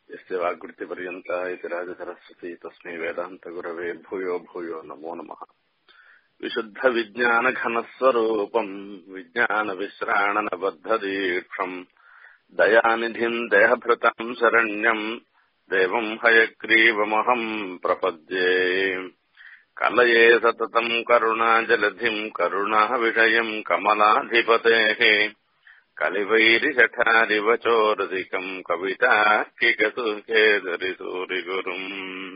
यस्य वाग्वृत्तिपर्यन्ता इति राजसरस्वती तस्मै वेदान्तगुरवे भूयो भूयो नमो नमः विशुद्धविज्ञानघनस्वरूपम् विज्ञानविश्राणनबद्धदीक्षम् दयानिधिम् देहभृतम् शरण्यम् देवम् हयग्रीवमहम् प्रपद्ये कलये सततम् करुणाजलधिम् करुणाविषयम् कमलाधिपतेः कलिवैरिशठारिवचोरसिकम् कवितार्किकसुखेदरिसूरिगुरुम्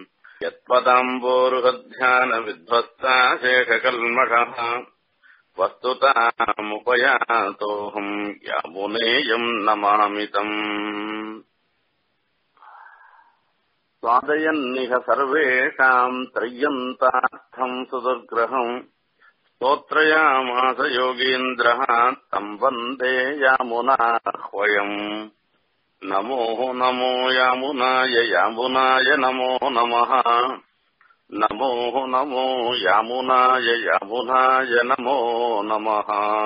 यत्पदाम्बोरुहध्यानविध्वस्ता शेषकल्मषः वस्तुतामुपयातोऽहम् यामुनेयम् नमामि तम् स्वादयन्निह सर्वेषाम् त्रय्यन्तार्थम् सुदुर्ग्रहम् स्तोत्रयामास योगीन्द्रः तम् वन्दे यामुनाह्वयम् नमो नमो यामुनाय यामुनाय नमो नमः नमो नमो यामुनाय यामुनाय नमो नमः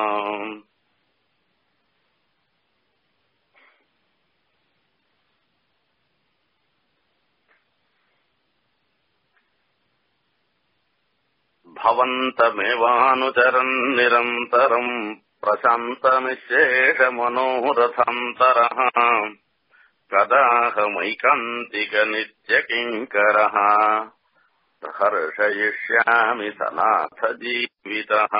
भवन्तमेवानुचरन् निरन्तरम् प्रशान्तनिःशेषमनोरथन्तरः कदाहमैकान्तिकनित्यकिङ्करः प्रहर्षयिष्यामि सनाथ ஜீவிதः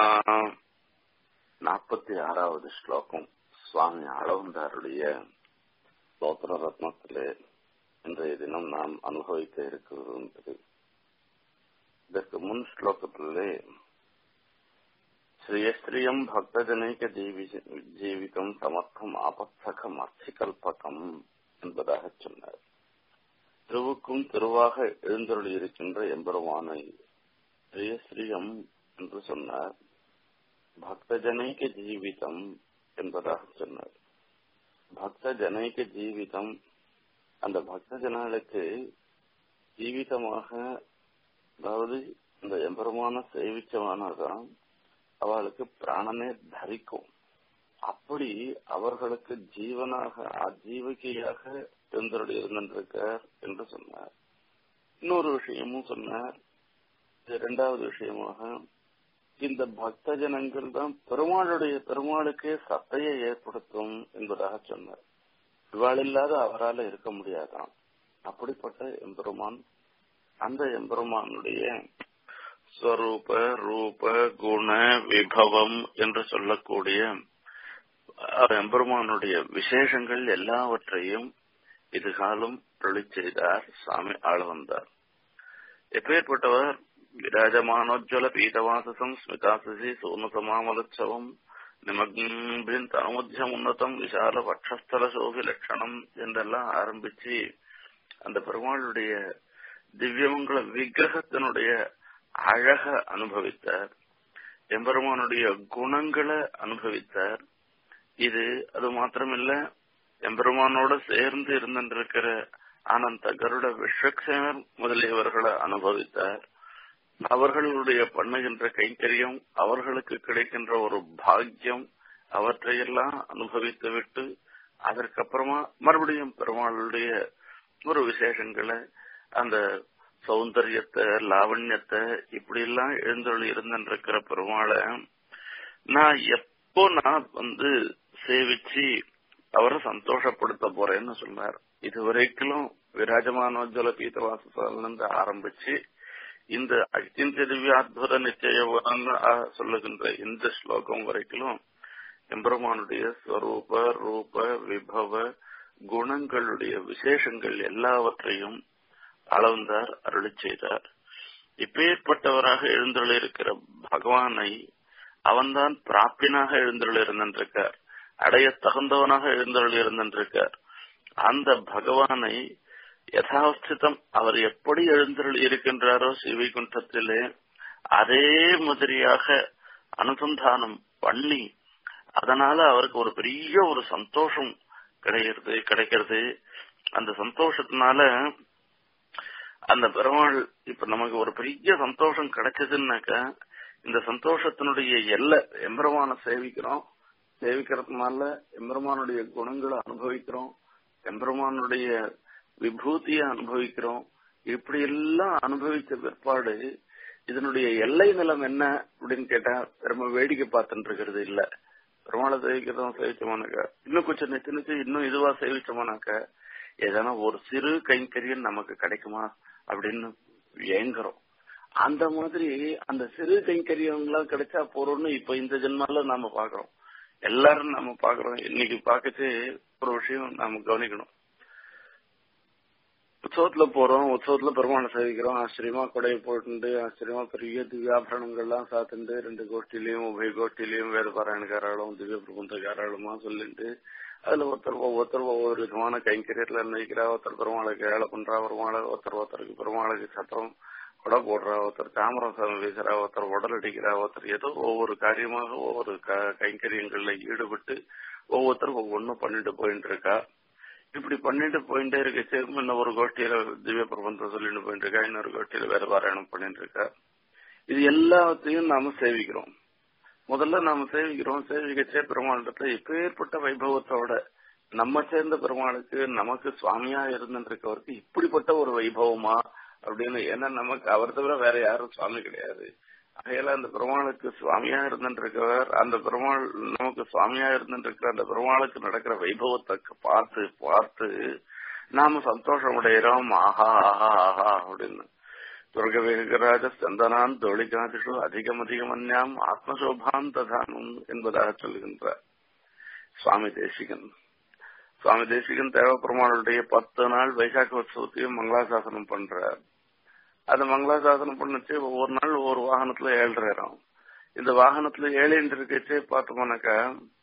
நாற்பத்தி ஆறாவது ஸ்லோகம் சுவாமி அளவந்தாருடைய ஸ்தோத்திர ரத்னத்திலே இன்றைய தினம் நாம் அனுபவிக்க இருக்கிறது இதற்கு முன் ஸ்லோகத்திலே ஸ்ரீயஸ்திரியம் பக்தஜனைக ஜீவிதம் சமர்த்தம் ஆபத்சகம் அர்த்திகல்பகம் என்பதாக சொன்னார் திருவுக்கும் திருவாக எழுந்தருளி இருக்கின்ற எம்பெருமானை ஸ்ரீயஸ்ரீயம் என்று சொன்னார் பக்தஜனைக ஜீவிதம் என்பதாக சொன்னார் பக்த ஜனைக ஜீவிதம் அந்த பக்த ஜனங்களுக்கு ஜீவிதமாக அதாவது இந்த எம்பெருமான சேவிச்சவானதான் அவளுக்கு பிராணனே தரிக்கும் அப்படி அவர்களுக்கு ஜீவனாக ஆஜீவிகையாக இருந்தருடைய இருந்திருக்கார் என்று சொன்னார் இன்னொரு விஷயமும் சொன்னார் இரண்டாவது விஷயமாக இந்த பக்த ஜனங்கள் தான் பெருமாளுடைய பெருமாளுக்கே சத்தையை ஏற்படுத்தும் என்பதாக சொன்னார் இவாள் இல்லாத அவரால் இருக்க முடியாதாம் அப்படிப்பட்ட எம்பெருமான் அந்த எம்பெருமானுடைய ஸ்வரூப ரூப குண விபவம் என்று சொல்லக்கூடிய எம்பெருமானுடைய விசேஷங்கள் எல்லாவற்றையும் இதுகாலம் தொழில் செய்தார் சாமி ஆள வந்தார் எப்பேற்பட்டவர் விராஜமானோஜ்வல பீதவாசசம் ஸ்மிதாசசி சோமசமாமலோத்சவம் நிமக்னின் தனுமத்தியம் உன்னதம் விசால பட்சஸ்தல சோபி லட்சணம் என்றெல்லாம் ஆரம்பிச்சு அந்த பெருமாளுடைய திவ்யமங்கள விக்கிரகத்தினுடைய அழக அனுபவித்தார் எம்பெருமானுடைய குணங்களை அனுபவித்தார் இது அது மாத்திரமில்ல எம்பெருமானோட சேர்ந்து இருந்திருக்கிற ஆனந்த கருட விஸ்வக்சேனர் முதலியவர்களை அனுபவித்தார் அவர்களுடைய பண்ணுகின்ற கைங்கரியம் அவர்களுக்கு கிடைக்கின்ற ஒரு பாக்கியம் அவற்றையெல்லாம் அனுபவித்து விட்டு அதற்கப்புறமா மறுபடியும் பெருமாளுடைய ஒரு விசேஷங்களை அந்த சௌந்தரியத்தை லாவண்யத்தை இப்படி எல்லாம் எழுந்தொழி இருந்திருக்கிற பெருமாளை நான் எப்போ நான் வந்து சேவிச்சு அவரை சந்தோஷப்படுத்த போறேன்னு சொன்னார் இதுவரைக்கும் விராஜமானோஜல பீதவாசலிருந்து ஆரம்பிச்சு இந்த அச்சிந்திய திவ்யாத்புத நிச்சயம் சொல்லுகின்ற இந்த ஸ்லோகம் வரைக்கும் எம்பெருமானுடைய ஸ்வரூப ரூப விபவ குணங்களுடைய விசேஷங்கள் எல்லாவற்றையும் அளந்தார் அருளி செய்தார் இப்பேற்பட்டவராக எழுந்தருளிருக்கிற பகவானை அவன்தான் பிராப்பினாக எழுந்தருள் இருந்திருக்கார் அடைய தகுந்தவனாக எழுந்தருள் இருந்திருக்கார் அந்த பகவானை யதாஸ்திதம் அவர் எப்படி எழுந்தருள் இருக்கின்றாரோ சிவைகுண்டத்திலே அதே மாதிரியாக அனுசந்தானம் பண்ணி அதனால அவருக்கு ஒரு பெரிய ஒரு சந்தோஷம் கிடைக்கிறது கிடைக்கிறது அந்த சந்தோஷத்தினால அந்த பெருமாள் இப்ப நமக்கு ஒரு பெரிய சந்தோஷம் கிடைச்சதுன்னாக்க இந்த சந்தோஷத்தினுடைய எல்லை எம்பெருமான சேவிக்கிறோம் சேவிக்கிறதுனால எம்பெருமானுடைய குணங்களை அனுபவிக்கிறோம் எம்பெருமானுடைய விபூதியை அனுபவிக்கிறோம் இப்படி எல்லாம் அனுபவிச்ச பிற்பாடு இதனுடைய எல்லை நிலம் என்ன அப்படின்னு கேட்டா ரொம்ப வேடிக்கை பார்த்துட்டு இருக்கிறது இல்ல பெருமாளை சேவிக்கிறதும் சேவிச்சோமானாக்க இன்னும் கொஞ்சம் நிச்சு நிச்சு இன்னும் இதுவா சேவிச்சோமானாக்க ஏதானா ஒரு சிறு கைங்கரியம் நமக்கு கிடைக்குமா அப்படின்னு ஏங்குறோம் அந்த மாதிரி அந்த சிறு கைங்கரியங்களாம் கிடைச்சா போறோம்னு இப்ப இந்த ஜென்மால நாம பாக்குறோம் எல்லாரும் நாம பாக்குறோம் இன்னைக்கு பார்க்கச்சு ஒரு விஷயம் நாம கவனிக்கணும் உற்சவத்துல போறோம் உற்சவத்துல பெருமாளை சேவிக்கிறோம் ஆச்சரியமா கொடையை போட்டு ஆச்சரியமா பெரிய திவ்யாபரணங்கள்லாம் சாத்துண்டு ரெண்டு கோஷ்டிலையும் உபய கோஷ்டிலையும் வேத பாராயணக்காராலும் திவ்ய பிரபந்தக்காராளுமா சொல்லிட்டு அதுல ஒருத்தர் ஒவ்வொருத்தர் ஒவ்வொரு விதமான கைங்கரியத்துல நினைக்கிறா ஒருத்தர் பெருமாளுக்கு ஏழை பண்றா பெருமாளை ஒருத்தர் ஒருத்தருக்கு பெருமாளுக்கு சத்திரம் கொடை போடுறா ஒருத்தர் தாமரம் வீசுறா ஒருத்தர் உடல் அடிக்கிறா ஒருத்தர் ஏதோ ஒவ்வொரு காரியமாக ஒவ்வொரு கைங்கரியங்கள்ல ஈடுபட்டு ஒவ்வொருத்தரும் ஒவ்வொன்றும் பண்ணிட்டு போயிட்டு இருக்கா இப்படி பண்ணிட்டு போயிட்டே இருக்கச்சு இன்னும் ஒரு கோஷ்டியில திவ்ய பிரபந்தம் சொல்லிட்டு போயிட்டு இருக்கா இன்னொரு கோஷ்டியில வேற பாராயணம் பண்ணிட்டு இருக்கா இது எல்லாத்தையும் நாம சேவிக்கிறோம் முதல்ல நாம சேவிக்கிறோம் சேவிக்கச்சே பெருமாளிடத்துல இப்பேற்பட்ட வைபவத்தோட நம்ம சேர்ந்த பெருமாளுக்கு நமக்கு சுவாமியா இருந்துருக்கவருக்கு இப்படிப்பட்ட ஒரு வைபவமா அப்படின்னு ஏன்னா நமக்கு அவர் தவிர வேற யாரும் சுவாமி கிடையாது ஆகையால அந்த பெருமாளுக்கு சுவாமியா இருந்துருக்கவர் அந்த பெருமாள் நமக்கு சுவாமியா இருந்துருக்கிற அந்த பெருமாளுக்கு நடக்கிற வைபவத்தை பார்த்து பார்த்து நாம சந்தோஷம் அடைகிறோம் ஆஹா ஆஹா ஆஹா அப்படின்னு துர்கவேகராஜ சந்தனான் தோழிகாதிஷு அதிகம் அதிகமன்யாம் ஆத்மசோபாம் ததானும் என்பதாக சொல்லுகின்றார் சுவாமி தேசிகன் சுவாமி தேசிகன் தேவ பெருமாளுடைய பத்து நாள் வைசாக்க உற்சவத்தையும் மங்களாசாசனம் பண்றார் அது மங்களாசாசனம் பண்ணுச்சு ஒவ்வொரு நாள் ஒவ்வொரு வாகனத்துல ஏழ்றாயிரம் இந்த வாகனத்துல ஏழின்னு இருக்கச்சே பார்த்தோம்னாக்கா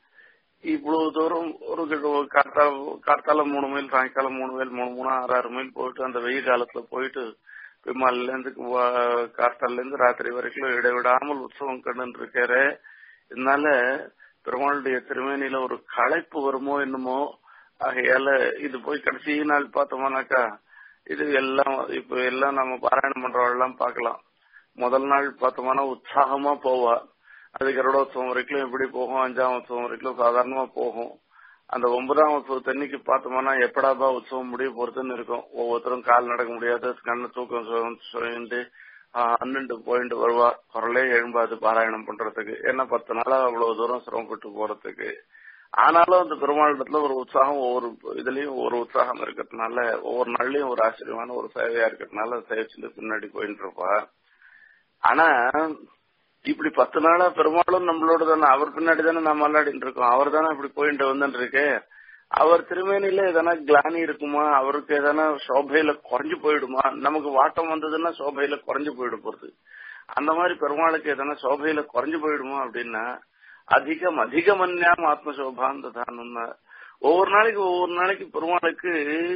இவ்வளவு தூரம் ஒரு கார்த்தால கார்த்தால மூணு மைல் சாயங்காலம் மூணு மைல் மூணு மூணு ஆறு ஆறு மைல் போயிட்டு அந்த வெயில் காலத்துல போயிட்டு பிமாலில இருந்து கார்த்தால இருந்து ராத்திரி வரைக்கும் இடைவிடாமல் உற்சவம் கண்டு இருக்காரு இதனால பெருமாளுடைய திருமேனியில ஒரு களைப்பு வருமோ என்னமோ ஆகையால இது போய் கடைசி நாள் பார்த்தோம்னாக்கா இது எல்லாம் இப்ப எல்லாம் நம்ம பாராயணம் பண்றவெல்லாம் பார்க்கலாம் முதல் நாள் பார்த்தோம்னா உற்சாகமா போவா அது கருடோத்சவம் வரைக்கும் எப்படி போகும் அஞ்சாம் உற்சவம் வரைக்கும் சாதாரணமா போகும் அந்த ஒன்பதாம் உற்சவத்தன்னைக்கு பார்த்தோம்னா எப்படாபா உற்சவம் முடிய போறதுன்னு இருக்கும் ஒவ்வொருத்தரும் கால் நடக்க முடியாது கண்ணு தூக்கம் சொல்லிட்டு அண்ணன்ட்டு போயிட்டு வருவா குரலே எழும்பாது பாராயணம் பண்றதுக்கு ஏன்னா பத்து நாளா அவ்வளவு தூரம் சிரமப்பட்டு போறதுக்கு ஆனாலும் அந்த பெருமாளிடத்துல ஒரு உற்சாகம் ஒவ்வொரு இதுலயும் ஒரு உற்சாகம் இருக்கிறதுனால ஒவ்வொரு நாள்லயும் ஒரு ஆச்சரியமான ஒரு சேவையா இருக்கிறதுனால சேவிச்சுட்டு பின்னாடி போயிட்டு இருப்பா ஆனா இப்படி பத்து நாளா பெருமாளும் நம்மளோட தானே அவர் பின்னாடி தானே நம்ம விளையாடிட்டு இருக்கோம் அவர் தானே இப்படி போயிட்டு வந்துட்டு இருக்கு அவர் திருமேனில எதனா கிளானி இருக்குமா அவருக்கு எதனா சோபையில குறைஞ்சு போயிடுமா நமக்கு வாட்டம் வந்ததுன்னா சோபையில குறைஞ்சு போயிட போறது அந்த மாதிரி பெருமாளுக்கு எதனா சோபையில குறைஞ்சு போயிடுமா அப்படின்னா அதிகம் அதிகமன்யாம் ஆத்மசோபாந்த தானம்னா ஒவ்வொரு நாளைக்கு ஒவ்வொரு நாளைக்கு பெருமாளுக்கு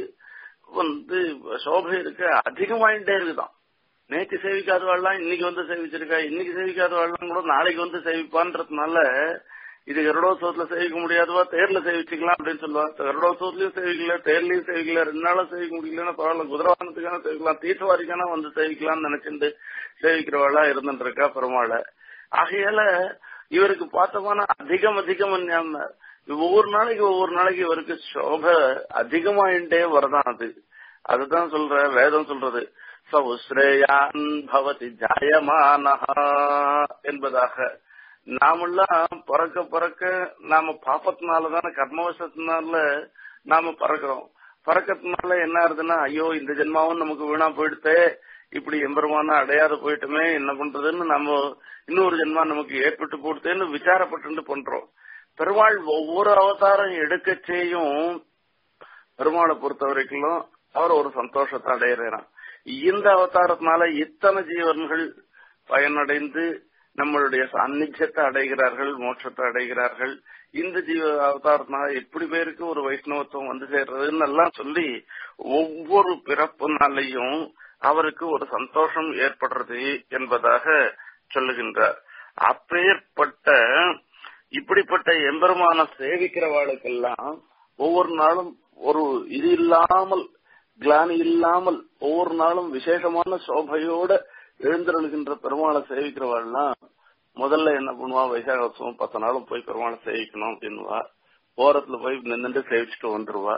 வந்து சோபை இருக்க அதிகமாயிட்டே இருக்குதான் நேற்று சேவிக்காதவாள்லாம் இன்னைக்கு வந்து சேவிச்சிருக்கா இன்னைக்கு சேவிக்காதவாள்லாம் கூட நாளைக்கு வந்து சேவிப்பான்றதுனால இது கருடோத்சவத்துல சேவிக்க முடியாதவா தேர்ல சேவிச்சுக்கலாம் அப்படின்னு சொல்லுவா கருடோத்சவத்திலயும் சேவிக்கல தேர்லயும் சேவிக்கல ரெண்டு நாளும் சேவிக்க முடியலன்னா பரவாயில்ல குதிரவானத்துக்கான சேவிக்கலாம் தீர்த்தவாரிக்கான வந்து சேவிக்கலாம்னு நினைச்சிட்டு சேவிக்கிறவாளா இருந்துட்டு இருக்கா பெருமாளை ஆகையால இவருக்கு பார்த்தோம்னா அதிகம் அதிகம் ஒவ்வொரு நாளைக்கு ஒவ்வொரு நாளைக்கு இவருக்கு சோப அதிகமாயிட்டே வரதான் அது அதுதான் சொல்ற வேதம் சொல்றது சவுஸ்ரேயான் பவதி ஜாயமானஹா என்பதாக நாமெல்லாம் பிறக்க பிறக்க நாம பாப்பத்தினாலதான கர்மவசத்தினால நாம பறக்கிறோம் பறக்கிறதுனால என்ன ஆகுதுன்னா ஐயோ இந்த ஜென்மாவும் நமக்கு வீணா போயிடுத்தே இப்படி எம்பெருமான அடையாத போயிட்டுமே என்ன பண்றதுன்னு நம்ம இன்னொரு ஜென்மா நமக்கு ஏற்பட்டு போடுதேன்னு விசாரப்பட்டு பண்றோம் பெருமாள் ஒவ்வொரு அவதாரம் எடுக்கச்சேயும் பெருமாளை பொறுத்த வரைக்கும் அவர் ஒரு சந்தோஷத்தை அடையிறான் இந்த அவதாரத்தினால இத்தனை ஜீவன்கள் பயனடைந்து நம்மளுடைய சாநித்தியத்தை அடைகிறார்கள் மோட்சத்தை அடைகிறார்கள் இந்த ஜீவ அவதாரத்தினால எப்படி பேருக்கு ஒரு வைஷ்ணவத்துவம் வந்து சேர்றதுன்னு எல்லாம் சொல்லி ஒவ்வொரு பிறப்புனாலையும் அவருக்கு ஒரு சந்தோஷம் ஏற்படுறது என்பதாக சொல்லுகின்றார் அப்பேற்பட்ட இப்படிப்பட்ட எம்பெருமான சேவிக்கிறவாளுக்கெல்லாம் ஒவ்வொரு நாளும் ஒரு இது இல்லாமல் கிளானி இல்லாமல் ஒவ்வொரு நாளும் விசேஷமான சோபையோட எழுந்திருக்கின்ற பெருமாளை சேவிக்கிறவாள்லாம் முதல்ல என்ன பண்ணுவா வைசாக உற்சவம் பத்து நாளும் போய் பெருமாளை சேவிக்கணும் அப்படின்னுவா ஓரத்துல போய் நின்றுட்டு சேவிச்சுட்டு வந்துருவா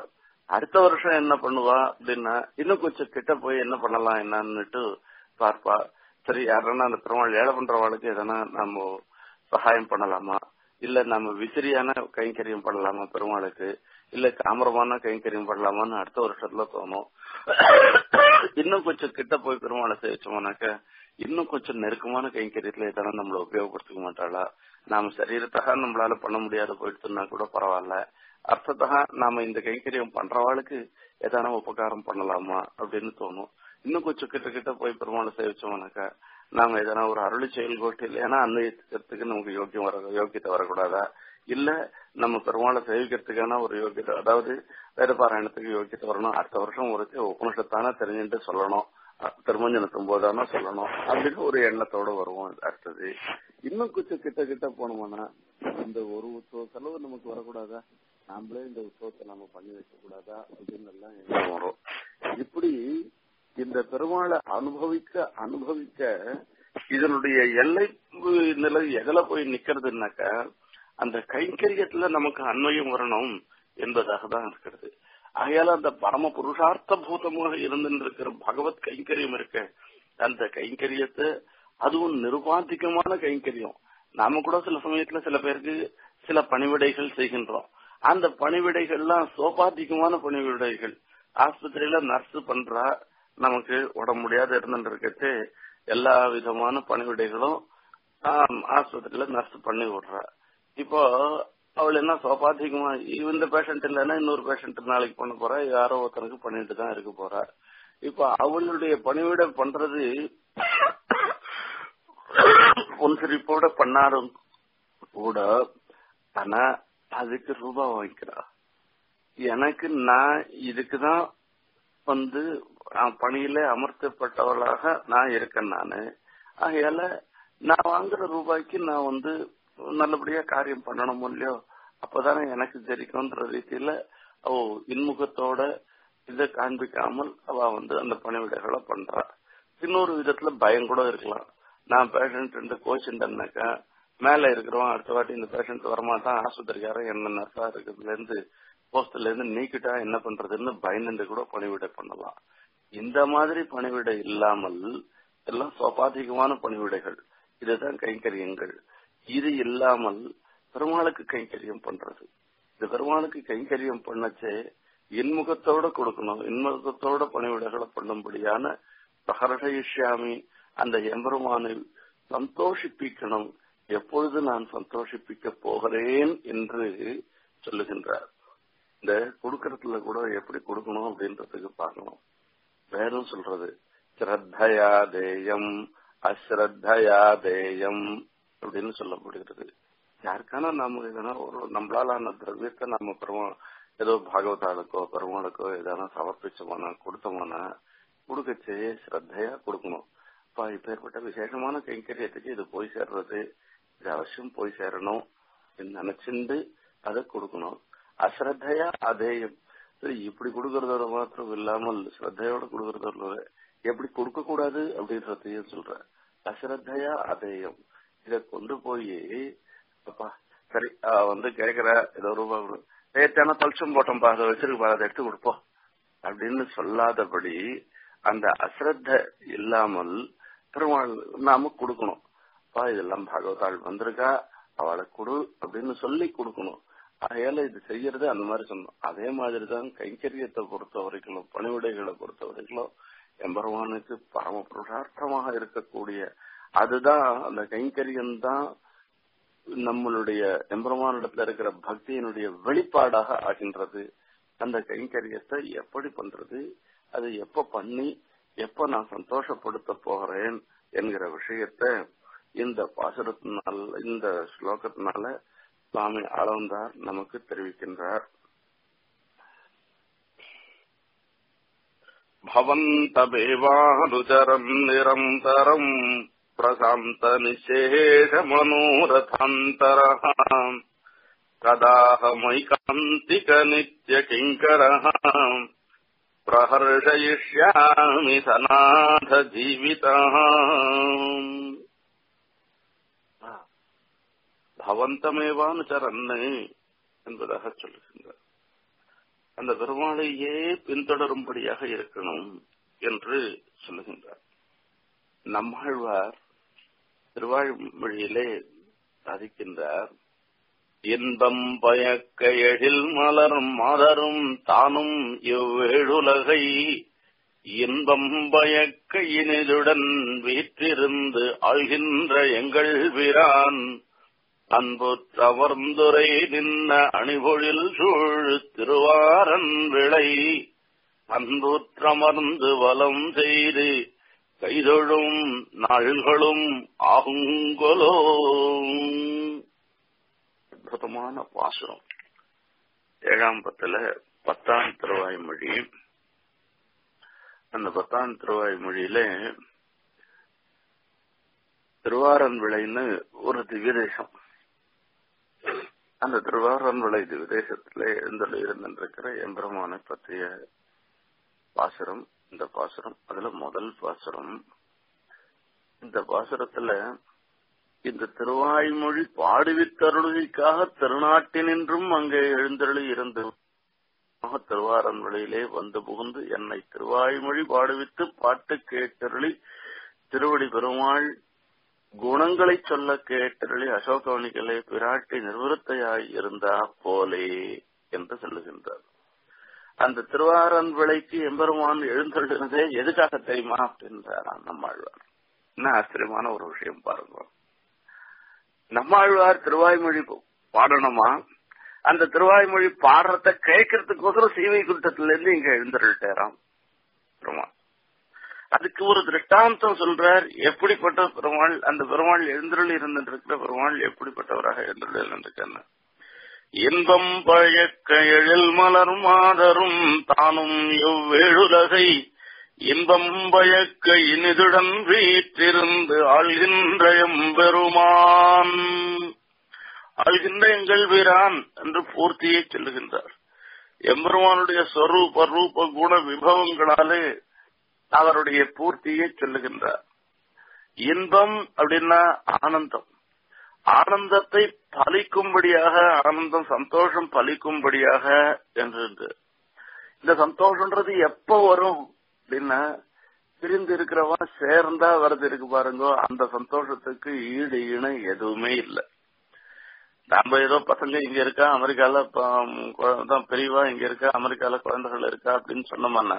அடுத்த வருஷம் என்ன பண்ணுவா அப்படின்னா இன்னும் கொஞ்சம் கிட்ட போய் என்ன பண்ணலாம் என்னன்னுட்டு பார்ப்பா சரி யாரன்னா அந்த பெருமாள் ஏழை பண்றவாளுக்கு எதனா நம்ம சகாயம் பண்ணலாமா இல்ல நம்ம விசிறியான கைங்கரியம் பண்ணலாமா பெருமாளுக்கு இல்ல காமரமான கைங்கரியம் பண்ணலாமான்னு அடுத்த வருஷத்துல தோணும் இன்னும் கொஞ்சம் கிட்ட போய் பெருமாளை சேவிச்சோம்னாக்க இன்னும் கொஞ்சம் நெருக்கமான கைங்கரியத்துல எதனா நம்மள உபயோகப்படுத்திக்க மாட்டாளா நாம சரீரத்தாக நம்மளால பண்ண முடியாத போயிடுச்சுன்னா கூட பரவாயில்ல அர்த்தத்தகா நாம இந்த கைங்கரியம் பண்றவாளுக்கு எதனா உபகாரம் பண்ணலாமா அப்படின்னு தோணும் இன்னும் கொஞ்சம் கிட்ட கிட்ட போய் பெருமாளை சேவிச்சோம்னாக்கா நாம எதனா ஒரு அருளி செயல் கோஷ்டியில் ஏன்னா அன்னையத்துக்கு நமக்கு யோக்கியம் வர யோக்கியத்தை வரக்கூடாதா இல்ல நம்ம பெருமாளை சேவிக்கிறதுக்கான ஒரு யோக்கியத்தை அதாவது வேத பாராயணத்துக்கு யோக்கியத்தை வரணும் அடுத்த வருஷம் ஒரு உபனிஷத்தான தெரிஞ்சுட்டு சொல்லணும் திருமஞ்சனத்தும் போதானா சொல்லணும் அப்படின்னு ஒரு எண்ணத்தோட வருவோம் அடுத்தது இன்னும் கொஞ்சம் கிட்ட கிட்ட போனோம்னா இந்த ஒரு உற்சவ செலவு நமக்கு வரக்கூடாதா நாமளே இந்த உற்சவத்தை நம்ம பண்ணி வைக்க கூடாதா அப்படின்னு எல்லாம் எண்ணம் வரும் இப்படி இந்த பெருமாளை அனுபவிக்க அனுபவிக்க இதனுடைய எல்லை நிலை எதுல போய் நிக்கிறதுனாக்க அந்த கைங்கரியத்துல நமக்கு அன்வயம் வரணும் என்பதாக தான் இருக்கிறது ஆகையால அந்த பரம புருஷார்த்த பூதமாக இருந்திருக்கிற பகவத் கைங்கரியம் இருக்க அந்த கைங்கரியத்தை அதுவும் நிருபாதிகமான கைங்கரியம் நாம கூட சில சமயத்துல சில பேருக்கு சில பணிவிடைகள் செய்கின்றோம் அந்த பணிவிடைகள்லாம் சோபாதிகமான பணிவிடைகள் ஆஸ்பத்திரியில நர்ஸ் பண்றா நமக்கு உடம்பு முடியாத இருந்துட்டு எல்லா விதமான பணிவிடைகளும் ஆஸ்பத்திரியில நர்ஸ் பண்ணி விடுறா இப்போ அவள் என்ன சோபாதிகமா இந்த பேஷண்ட் இல்லைன்னா இன்னொரு பேஷண்ட் நாளைக்கு பண்ண போறா யாரோ ஒருத்தனுக்கு பண்ணிட்டு தான் இருக்க போறா இப்போ அவளுடைய பணிவிட பண்றது புன்சிரிப்போட பண்ணாரும் கூட ஆனா அதுக்கு ரூபா வாங்கிக்கிறா எனக்கு நான் இதுக்குதான் வந்து பணியில அமர்த்தப்பட்டவளாக நான் இருக்கேன் நானு ஆகையால நான் வாங்குற ரூபாய்க்கு நான் வந்து நல்லபடியா காரியம் பண்ணணும் இல்லையோ அப்பதானே எனக்கு தெரிக்கும்ன்ற ரீதியில ஓ இன்முகத்தோட இதை காண்பிக்காமல் அவ வந்து அந்த பணிவிடைகளை பண்றா இன்னொரு விதத்துல பயம் கூட இருக்கலாம் நான் பேஷண்ட் கோச்சுட்டேன்னாக்கா மேல இருக்கிறவன் அடுத்த வாட்டி இந்த பேஷண்ட் வரமாட்டான் ஆஸ்பத்திரிக்காரன் என்ன நர்ஸா இருக்கிறதுல இருந்து போஸ்ட்ல இருந்து நீக்கிட்டா என்ன பண்றதுன்னு பயந்துட்டு கூட பணிவிடை பண்ணலாம் இந்த மாதிரி பணிவிடை இல்லாமல் எல்லாம் சோபாதிகமான பணிவிடைகள் இதுதான் கைங்கரியங்கள் இது இல்லாமல் பெருமாளுக்கு கைங்கரியம் பண்றது இந்த பெருமாளுக்கு கைங்கரியம் பண்ணச்சே இன்முகத்தோட கொடுக்கணும் இன்முகத்தோட பணிவிடைகளை பண்ணும்படியான பிரகரஷயிஷ்யாமி அந்த எம்பெருமானை சந்தோஷிப்பிக்கணும் எப்பொழுது நான் சந்தோஷிப்பிக்க போகிறேன் என்று சொல்லுகின்றார் இந்த கொடுக்கறதுல கூட எப்படி கொடுக்கணும் அப்படின்றதுக்கு பார்க்கணும் வேறும் சொல்றது ஸ்ரத்தையா தேயம் அஸ்ரத்தையா தேயம் அப்படின்னு சொல்லப்படுகிறது யாருக்கான நாம எதனா ஒரு நம்மளாலான திரவியத்தை நம்ம பெருமா ஏதோ பாகவதாளுக்கோ பெருமாளுக்கோ எதனா சமர்ப்பிச்சோமானா கொடுத்தோமானா கொடுக்கச்சே ஸ்ரத்தையா கொடுக்கணும் அப்பா இப்பேற்பட்ட விசேஷமான கைங்கரியத்துக்கு இது போய் சேர்றது இது அவசியம் போய் சேரணும் நினைச்சுண்டு அதை கொடுக்கணும் அஸ்ரத்தையா அதேயம் சரி இப்படி கொடுக்கறதோட மாத்திரம் இல்லாமல் ஸ்ரத்தையோட கொடுக்கறதோட எப்படி கொடுக்க கூடாது அப்படின்றதையும் சொல்ற அஸ்ரத்தையா அதேயம் இத கொண்டு போய் அப்பா சரி வந்து கேக்குற ஏதோ ரூபாய் கொடு ஏத்தான தல்சம் போட்டோம்பா அதை வச்சிருக்கப்பா அதை எடுத்து கொடுப்போம் அப்படின்னு சொல்லாதபடி அந்த அஸ்ரத்த இல்லாமல் பெருமாள் நாம கொடுக்கணும் அப்பா இதெல்லாம் பாகவதாள் வந்திருக்கா அவளை கொடு அப்படின்னு சொல்லி கொடுக்கணும் ஆகையால இது செய்யறது அந்த மாதிரி சொன்னோம் அதே மாதிரிதான் கைங்கரியத்தை பொறுத்த வரைக்கும் பணிவிடைகளை பொறுத்த வரைக்கும் எம்பெருமானுக்கு பரம புருஷார்த்தமாக இருக்கக்கூடிய அதுதான் அந்த கைங்கரியம் தான் நம்மளுடைய எம்பெருமானிடத்துல இருக்கிற பக்தியினுடைய வெளிப்பாடாக ஆகின்றது அந்த கைங்கரியத்தை எப்படி பண்றது அது எப்ப பண்ணி எப்ப நான் சந்தோஷப்படுத்த போகிறேன் என்கிற விஷயத்த இந்த பாசுரத்தினால் இந்த ஸ்லோகத்தினால சுவாமி ஆளவந்தார் நமக்கு தெரிவிக்கின்றார் भवन्तमेवानुचरम् निरन्तरम् प्रशान्त निःशेषमनोरथान्तरः कदाहमैकान्तिकनित्यकिङ्करः प्रहर्षयिष्यामि सनाथ जीवितः பவந்தமேவானுச்சரன்னு என்பதாக சொல்லுகின்றார் அந்த பெருமாளையே பின்தொடரும்படியாக இருக்கணும் என்று சொல்லுகின்றார் நம்மாழ்வார் திருவாழ்மொழியிலே சாதிக்கின்றார் இன்பம் பயக்க எழில் மலரும் மாதரும் தானும் இவ்வேழுலகை இன்பம் பயக்க இனிதுடன் வீற்றிருந்து ஆழ்கின்ற எங்கள் வீரான் அன்புற்றமர்ந்துரை நின்ன அணிபொழில் சூழ் திருவாரன் விளை அன்புற்றமர்ந்து வலம் செய்து கைதொழும் நாள்களும் ஆகுங்கொலோ அற்புதமான பாசுரம் ஏழாம் பத்துல பத்தாம் திருவாய் மொழி அந்த பத்தாம் திருவாய் மொழியில திருவாரன் விளைன்னு ஒரு திவ்ய தேசம் அந்த திருவாரன் விளை திவ்ய தேசத்திலே எழுந்தல் இருந்திருக்கிற எம்பெருமானை பற்றிய பாசுரம் இந்த பாசுரம் அதுல முதல் பாசுரம் இந்த பாசுரத்துல இந்த திருவாய்மொழி பாடுவித்தருளுகைக்காக திருநாட்டினின்றும் அங்கே எழுந்தருளி இருந்து திருவாரன் வழியிலே வந்து புகுந்து என்னை திருவாய்மொழி பாடுவித்து பாட்டு கேட்டருளி திருவடி பெருமாள் குணங்களை சொல்ல கேட்டருளி அசோகவனிகளே பிராட்டி நிர்வൃத்தையாய் இருந்தா போலே என்று சொல்லுகின்றார் அந்த திருவாரன் விளைக்கு எம்பெருமான் எழுந்தருளினதே எதுக்காக தெரியுமா அப்படின்றாராம் நம்மாழ்வார் என்ன ஆச்சரியமான ஒரு விஷயம் பாருங்க நம்மாழ்வார் திருவாய்மொழி பாடணுமா அந்த திருவாய்மொழி பாடுறத கேட்கறதுக்கோசரம் சீவை குண்டத்துல இருந்து இங்க எழுந்தருள்ட்டாராம் பெருமாள் அதுக்கு ஒரு திருஷ்டாந்தம் சொல்றார் எப்படிப்பட்ட பெருமாள் அந்த பெருமாள் எழுந்தருள் இருந்திருக்கிற பெருமாள் எப்படிப்பட்டவராக எழுந்தருள் இருந்திருக்காரு இன்பம் பழக்க எழில் மலர் மாதரும் தானும் எவ்வேழுலகை இன்பம் பயக்க இனிதுடன் வீற்றிருந்து ஆள்கின்ற எம்பெருமான் ஆள்கின்ற எங்கள் வீரான் என்று பூர்த்தியை சொல்லுகின்றார் எம்பெருமானுடைய ஸ்வரூப ரூப குண விபவங்களாலே அவருடைய பூர்த்தியை சொல்லுகின்றார் இன்பம் அப்படின்னா ஆனந்தம் ஆனந்தத்தை பலிக்கும்படியாக ஆனந்தம் சந்தோஷம் பலிக்கும்படியாக என்று இந்த சந்தோஷம்ன்றது எப்ப வரும் அப்படின்னா பிரிந்து இருக்கிறவன் சேர்ந்தா வரது இருக்கு பாருங்க அந்த சந்தோஷத்துக்கு ஈடு இணை எதுவுமே இல்லை நம்ம ஏதோ பசங்க இங்க இருக்கா அமெரிக்கால தான் பெரியவா இங்க இருக்கா அமெரிக்கால குழந்தைகள் இருக்கா அப்படின்னு சொன்னோம்னா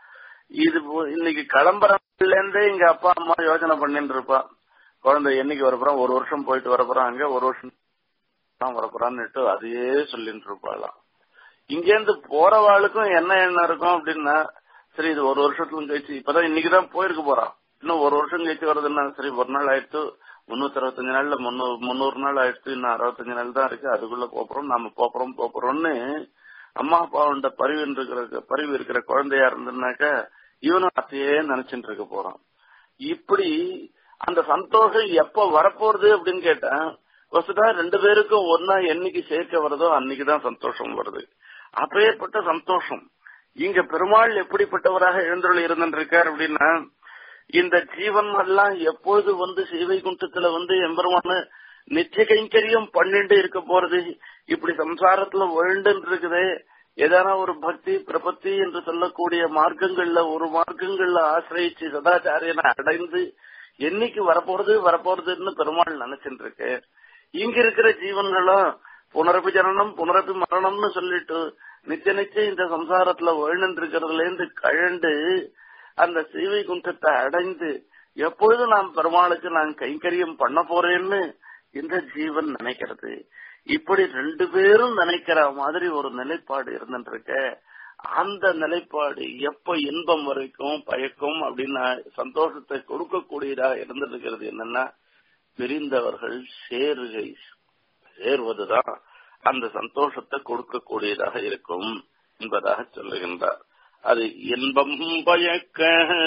இது இன்னைக்கு கிளம்புறதுல இருந்தே இங்க அப்பா அம்மா யோசனை பண்ணிட்டு இருப்பா குழந்தை என்னைக்கு வரப்போறான் ஒரு வருஷம் போயிட்டு வரப்போறான் அங்க ஒரு வருஷம் தான் வரப்போறான்னுட்டு அதையே சொல்லிட்டு இருப்பாளாம் இங்கேருந்து போறவாளுக்கும் என்ன எண்ணம் இருக்கும் அப்படின்னா சரி இது ஒரு வருஷத்துல கழிச்சு இப்பதான் இன்னைக்குதான் போயிருக்கு போறான் இன்னும் ஒரு வருஷம் கழிச்சு வருதுன்னா சரி ஒரு நாள் ஆயிடுத்து முன்னூத்தி அறுபத்தஞ்சு நாள்ல முன்னூறு முன்னூறு நாள் ஆயிடுச்சு இன்னும் அறுபத்தஞ்சு நாள் தான் இருக்கு அதுக்குள்ள போறோம் நாம போறோம் போறோம்னு அம்மா அப்பாவோட பரிவு இருக்கிற பரிவு இருக்கிற குழந்தையா இருந்ததுனாக்க இவனும் அத்தையே நினைச்சுட்டு இருக்க போறான் இப்படி அந்த சந்தோஷம் எப்ப வரப்போறது அப்படின்னு கேட்டா வசுதா ரெண்டு பேருக்கும் ஒன்னா என்னைக்கு சேர்க்க வருதோ அன்னைக்குதான் சந்தோஷம் வருது அப்பேற்பட்ட சந்தோஷம் இங்க பெருமாள் எப்படிப்பட்டவராக எழுந்துள்ள இருந்திருக்கார் அப்படின்னா இந்த ஜீவன் எல்லாம் எப்பொழுது வந்து சீவை குண்டத்துல வந்து எம்பெருமான நித்திய கைங்கரியம் பண்ணிட்டு இருக்க போறது இப்படி சம்சாரத்துல விழுண்டு இருக்குதே ஏதான ஒரு பக்தி பிரபத்தி என்று சொல்லக்கூடிய மார்க்கங்கள்ல ஒரு மார்க்கங்கள்ல ஆசிரியிச்சு சதாச்சாரியனை அடைந்து என்னைக்கு வரப்போறது வரப்போறதுன்னு பெருமாள் நினைச்சுட்டு இருக்கு இங்க இருக்கிற ஜீவன்களும் புனரப்பி ஜனனம் புனரப்பி மரணம்னு சொல்லிட்டு நிச்சய நிச்சயம் இந்த சம்சாரத்துல விழுந்து இருக்கிறதுல இருந்து கழண்டு அந்த சீவை குண்டத்தை அடைந்து எப்பொழுது நாம் பெருமாளுக்கு நான் கைங்கரியம் பண்ண போறேன்னு இந்த ஜீவன் நினைக்கிறது இப்படி ரெண்டு பேரும் நினைக்கிற மாதிரி ஒரு நிலைப்பாடு இருந்துருக்க அந்த நிலைப்பாடு எப்ப இன்பம் வரைக்கும் பயக்கும் அப்படின்னா சந்தோஷத்தை கொடுக்கக்கூடியதா இருந்திருக்கிறது என்னன்னா பிரிந்தவர்கள் சேருகை சேர்வதுதான் அந்த சந்தோஷத்தை கொடுக்கக்கூடியதாக இருக்கும் என்பதாக சொல்லுகின்றார் அது இன்பம் பயக்க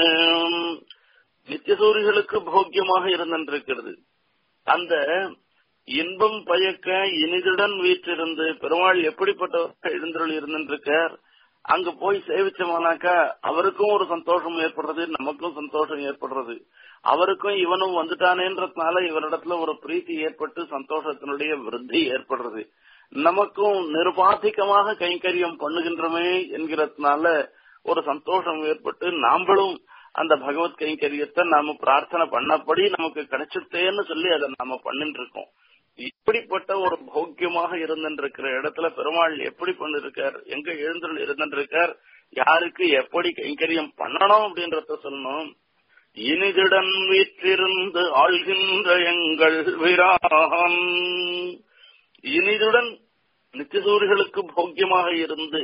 நித்தியசூரிகளுக்கு போக்கியமாக இருந்திருக்கிறது அந்த இன்பம் பயக்க இனிதுடன் வீற்றிருந்து பெருமாள் எப்படிப்பட்ட எழுந்தருள் இருந்திருக்கார் அங்க போய் சேவிச்சோமானாக்கா அவருக்கும் ஒரு சந்தோஷம் ஏற்படுறது நமக்கும் சந்தோஷம் ஏற்படுறது அவருக்கும் இவனும் வந்துட்டானேன்றதுனால இவரிடத்துல ஒரு பிரீத்தி ஏற்பட்டு சந்தோஷத்தினுடைய விருத்தி ஏற்படுறது நமக்கும் நிர்பாதிகமாக கைங்கரியம் பண்ணுகின்றமே என்கிறதுனால ஒரு சந்தோஷம் ஏற்பட்டு நாம்பளும் அந்த பகவத் கைங்கரியத்தை நாம பிரார்த்தனை பண்ணபடி நமக்கு கிடைச்சிட்டேன்னு சொல்லி அதை நாம பண்ணிட்டு இருக்கோம் இப்படிப்பட்ட ஒரு பௌக்கியமாக இருந்திருக்கிற இடத்துல பெருமாள் எப்படி பண்ணிருக்கார் எங்க எழுந்துள்ள இருந்திருக்கார் யாருக்கு எப்படி கைங்கரியம் பண்ணணும் அப்படின்றத சொல்லணும் இனிதிடன் வீற்றிருந்து ஆள்கின்ற எங்கள் விரான் இனிதுடன் நித்தியசூரிகளுக்கு போக்கியமாக இருந்து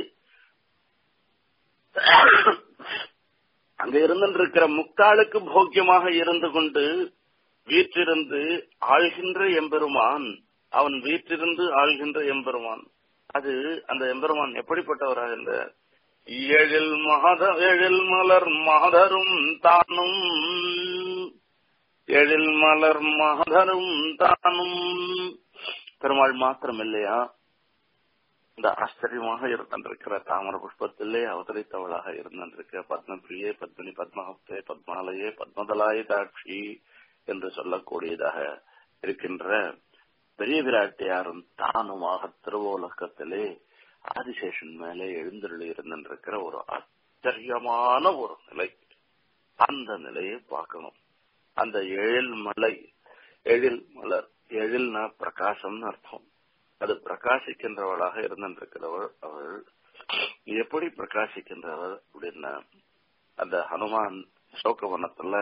அங்க இருந்திருக்கிற முக்தாளுக்கு போக்கியமாக இருந்து கொண்டு வீற்றிருந்து ஆள்கின்ற எம்பெருமான் அவன் வீற்றிருந்து ஆள்கின்ற எம்பெருமான் அது அந்த எம்பெருமான் எப்படிப்பட்டவராக இந்த ஏழில் மகத ஏழில் மலர் மாதரும் தானும் எழில் மலர் மாதரும் தானும் பெருமாள் மாத்திரம் இல்லையா இந்த ஆச்சரியமாக இருந்திருக்கிற தாமர புஷ்பத்திலே அவதரித்தவளாக இருந்திருக்க பத்மபிரியே பத்மினி பத்மஹப்தே பத்மாலயே பத்மதலாய தாட்சி என்று சொல்லக்கூடியதாக இருக்கின்ற பெரிய பிராட்டியாரும் தானுமாக திருவோலக்கத்திலே ஆதிசேஷன் மேலே எழுந்தருளி இருந்திருக்கிற ஒரு ஆச்சரியமான ஒரு நிலை அந்த நிலையை பார்க்கணும் அந்த எழில் மலை எழில் மலர் எழில்னா பிரகாசம்னு அர்த்தம் அது பிரகாசிக்கின்றவளாக இருந்திருக்கிறவள் அவள் எப்படி பிரகாசிக்கின்றவள் அப்படின்னா அந்த ஹனுமான் சோகவனத்துல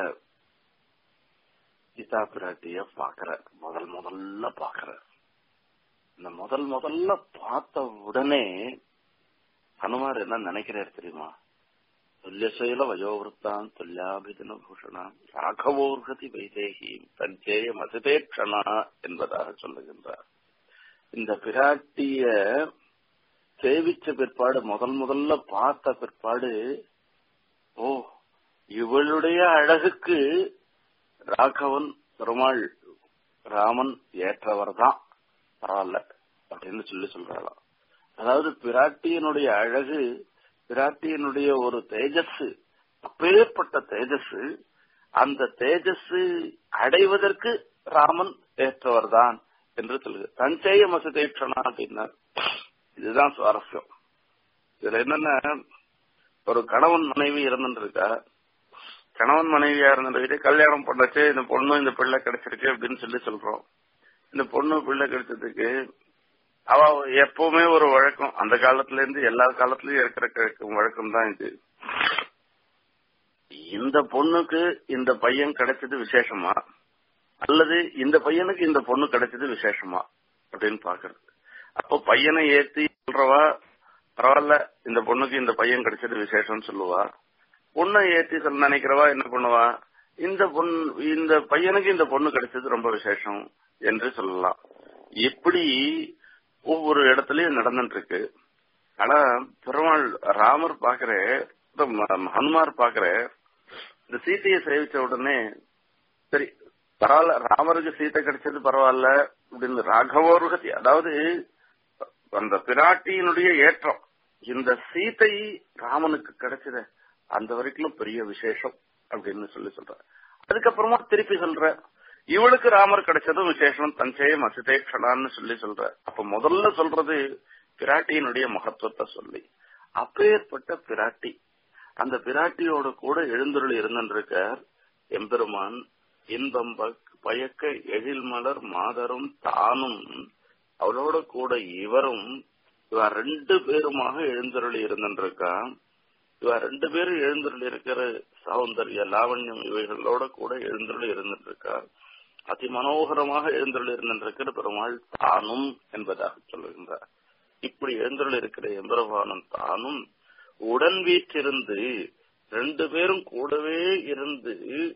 சீதா பிராட்டிய பாக்குற முதல் முதல்ல பாக்குற இந்த முதல் முதல்ல பார்த்த உடனே ஹனுமார் என்ன நினைக்கிறார் தெரியுமா துல்லியசைல வயோவிருத்தான் துல்லியாபிதன பூஷணாம் ராகவோர்கதி வைதேகி தஞ்சேய மசிதேட்சணா என்பதாக சொல்லுகின்றார் இந்த பிராட்டிய சேவிச்ச பிற்பாடு முதல் முதல்ல பார்த்த பிற்பாடு ஓ இவளுடைய அழகுக்கு ராகவன் பெருமாள் ராமன் ஏற்றவர் தான் பரவாயில்ல அப்படின்னு சொல்லி சொல்றாளாம் அதாவது பிராட்டியனுடைய அழகு பிராட்டியனுடைய ஒரு தேஜஸ் அப்பேற்பட்ட தேஜஸ் அந்த தேஜஸ் அடைவதற்கு ராமன் ஏற்றவர் தான் என்று சொல்லுது தஞ்சைய மசதேட்சணா அப்படின்னா இதுதான் சுவாரஸ்யம் இதுல என்னன்னா ஒரு கணவன் மனைவி இருந்துருக்கா கணவன் மனைவியா இருந்துட்டு கல்யாணம் பண்ணச்சு இந்த பொண்ணு இந்த பிள்ளை கிடைச்சிருக்கு அப்படின்னு சொல்லி சொல்றோம் இந்த பொண்ணு பிள்ளை கிடைச்சதுக்கு அவ எப்பவுமே ஒரு வழக்கம் அந்த காலத்துல இருந்து எல்லா காலத்திலயும் இருக்கிற வழக்கம் தான் இது இந்த பொண்ணுக்கு இந்த பையன் கிடைச்சது விசேஷமா அல்லது இந்த பையனுக்கு இந்த பொண்ணு கிடைச்சது விசேஷமா அப்படின்னு பாக்குறது அப்போ பையனை ஏத்தி சொல்றவா பரவாயில்ல இந்த பொண்ணுக்கு இந்த பையன் கிடைச்சது விசேஷம்னு சொல்லுவா பொண்ணை ஏத்தி சொல்ல நினைக்கிறவா என்ன பண்ணுவா இந்த பொண்ணு இந்த பையனுக்கு இந்த பொண்ணு கிடைச்சது ரொம்ப விசேஷம் என்று சொல்லலாம் இப்படி ஒவ்வொரு இடத்துலயும் நடந்துட்டு இருக்கு ஆனா பெருமாள் ராமர் பாக்குற ஹனுமார் பாக்குற இந்த சீத்தையை சேவிச்ச உடனே சரி பரவாயில்ல ராமருக்கு சீத்தை கிடைச்சது பரவாயில்ல அப்படின்னு ராகவோருகதி அதாவது அந்த பிராட்டியினுடைய ஏற்றம் இந்த சீத்தை ராமனுக்கு கிடைச்சத அந்த வரைக்கும் பெரிய விசேஷம் அப்படின்னு சொல்லி சொல்ற அதுக்கப்புறமா திருப்பி சொல்ற இவளுக்கு ராமர் கிடைச்சதும் விசேஷம் தஞ்சைய மசிதேக்ஷனான்னு சொல்லி சொல்ற அப்ப முதல்ல சொல்றது பிராட்டியினுடைய மகத்துவத்தை சொல்லி அப்பேற்பட்ட பிராட்டி அந்த பிராட்டியோட கூட எழுந்தருள் இருந்திருக்கார் எம்பெருமான் இன்பம் பயக்க எழில் மலர் மாதரும் தானும் அவளோட கூட இவரும் இவ ரெண்டு பேருமாக எழுந்தருளி இருந்திருக்கா இவ ரெண்டு பேரும் எழுந்தருளி இருக்கிற சௌந்தர்ய லாவண்யம் இவைகளோட கூட எழுந்தருளி இருந்திருக்கா அதி மனோகரமாக எழுந்தருளி இருந்திருக்கிற பெருமாள் தானும் என்பதாக சொல்லுகின்றார் இப்படி எழுந்தருள் இருக்கிற எம்பெருமானும் தானும் உடன் வீற்றிருந்து ரெண்டு பேரும் கூடவே இருந்து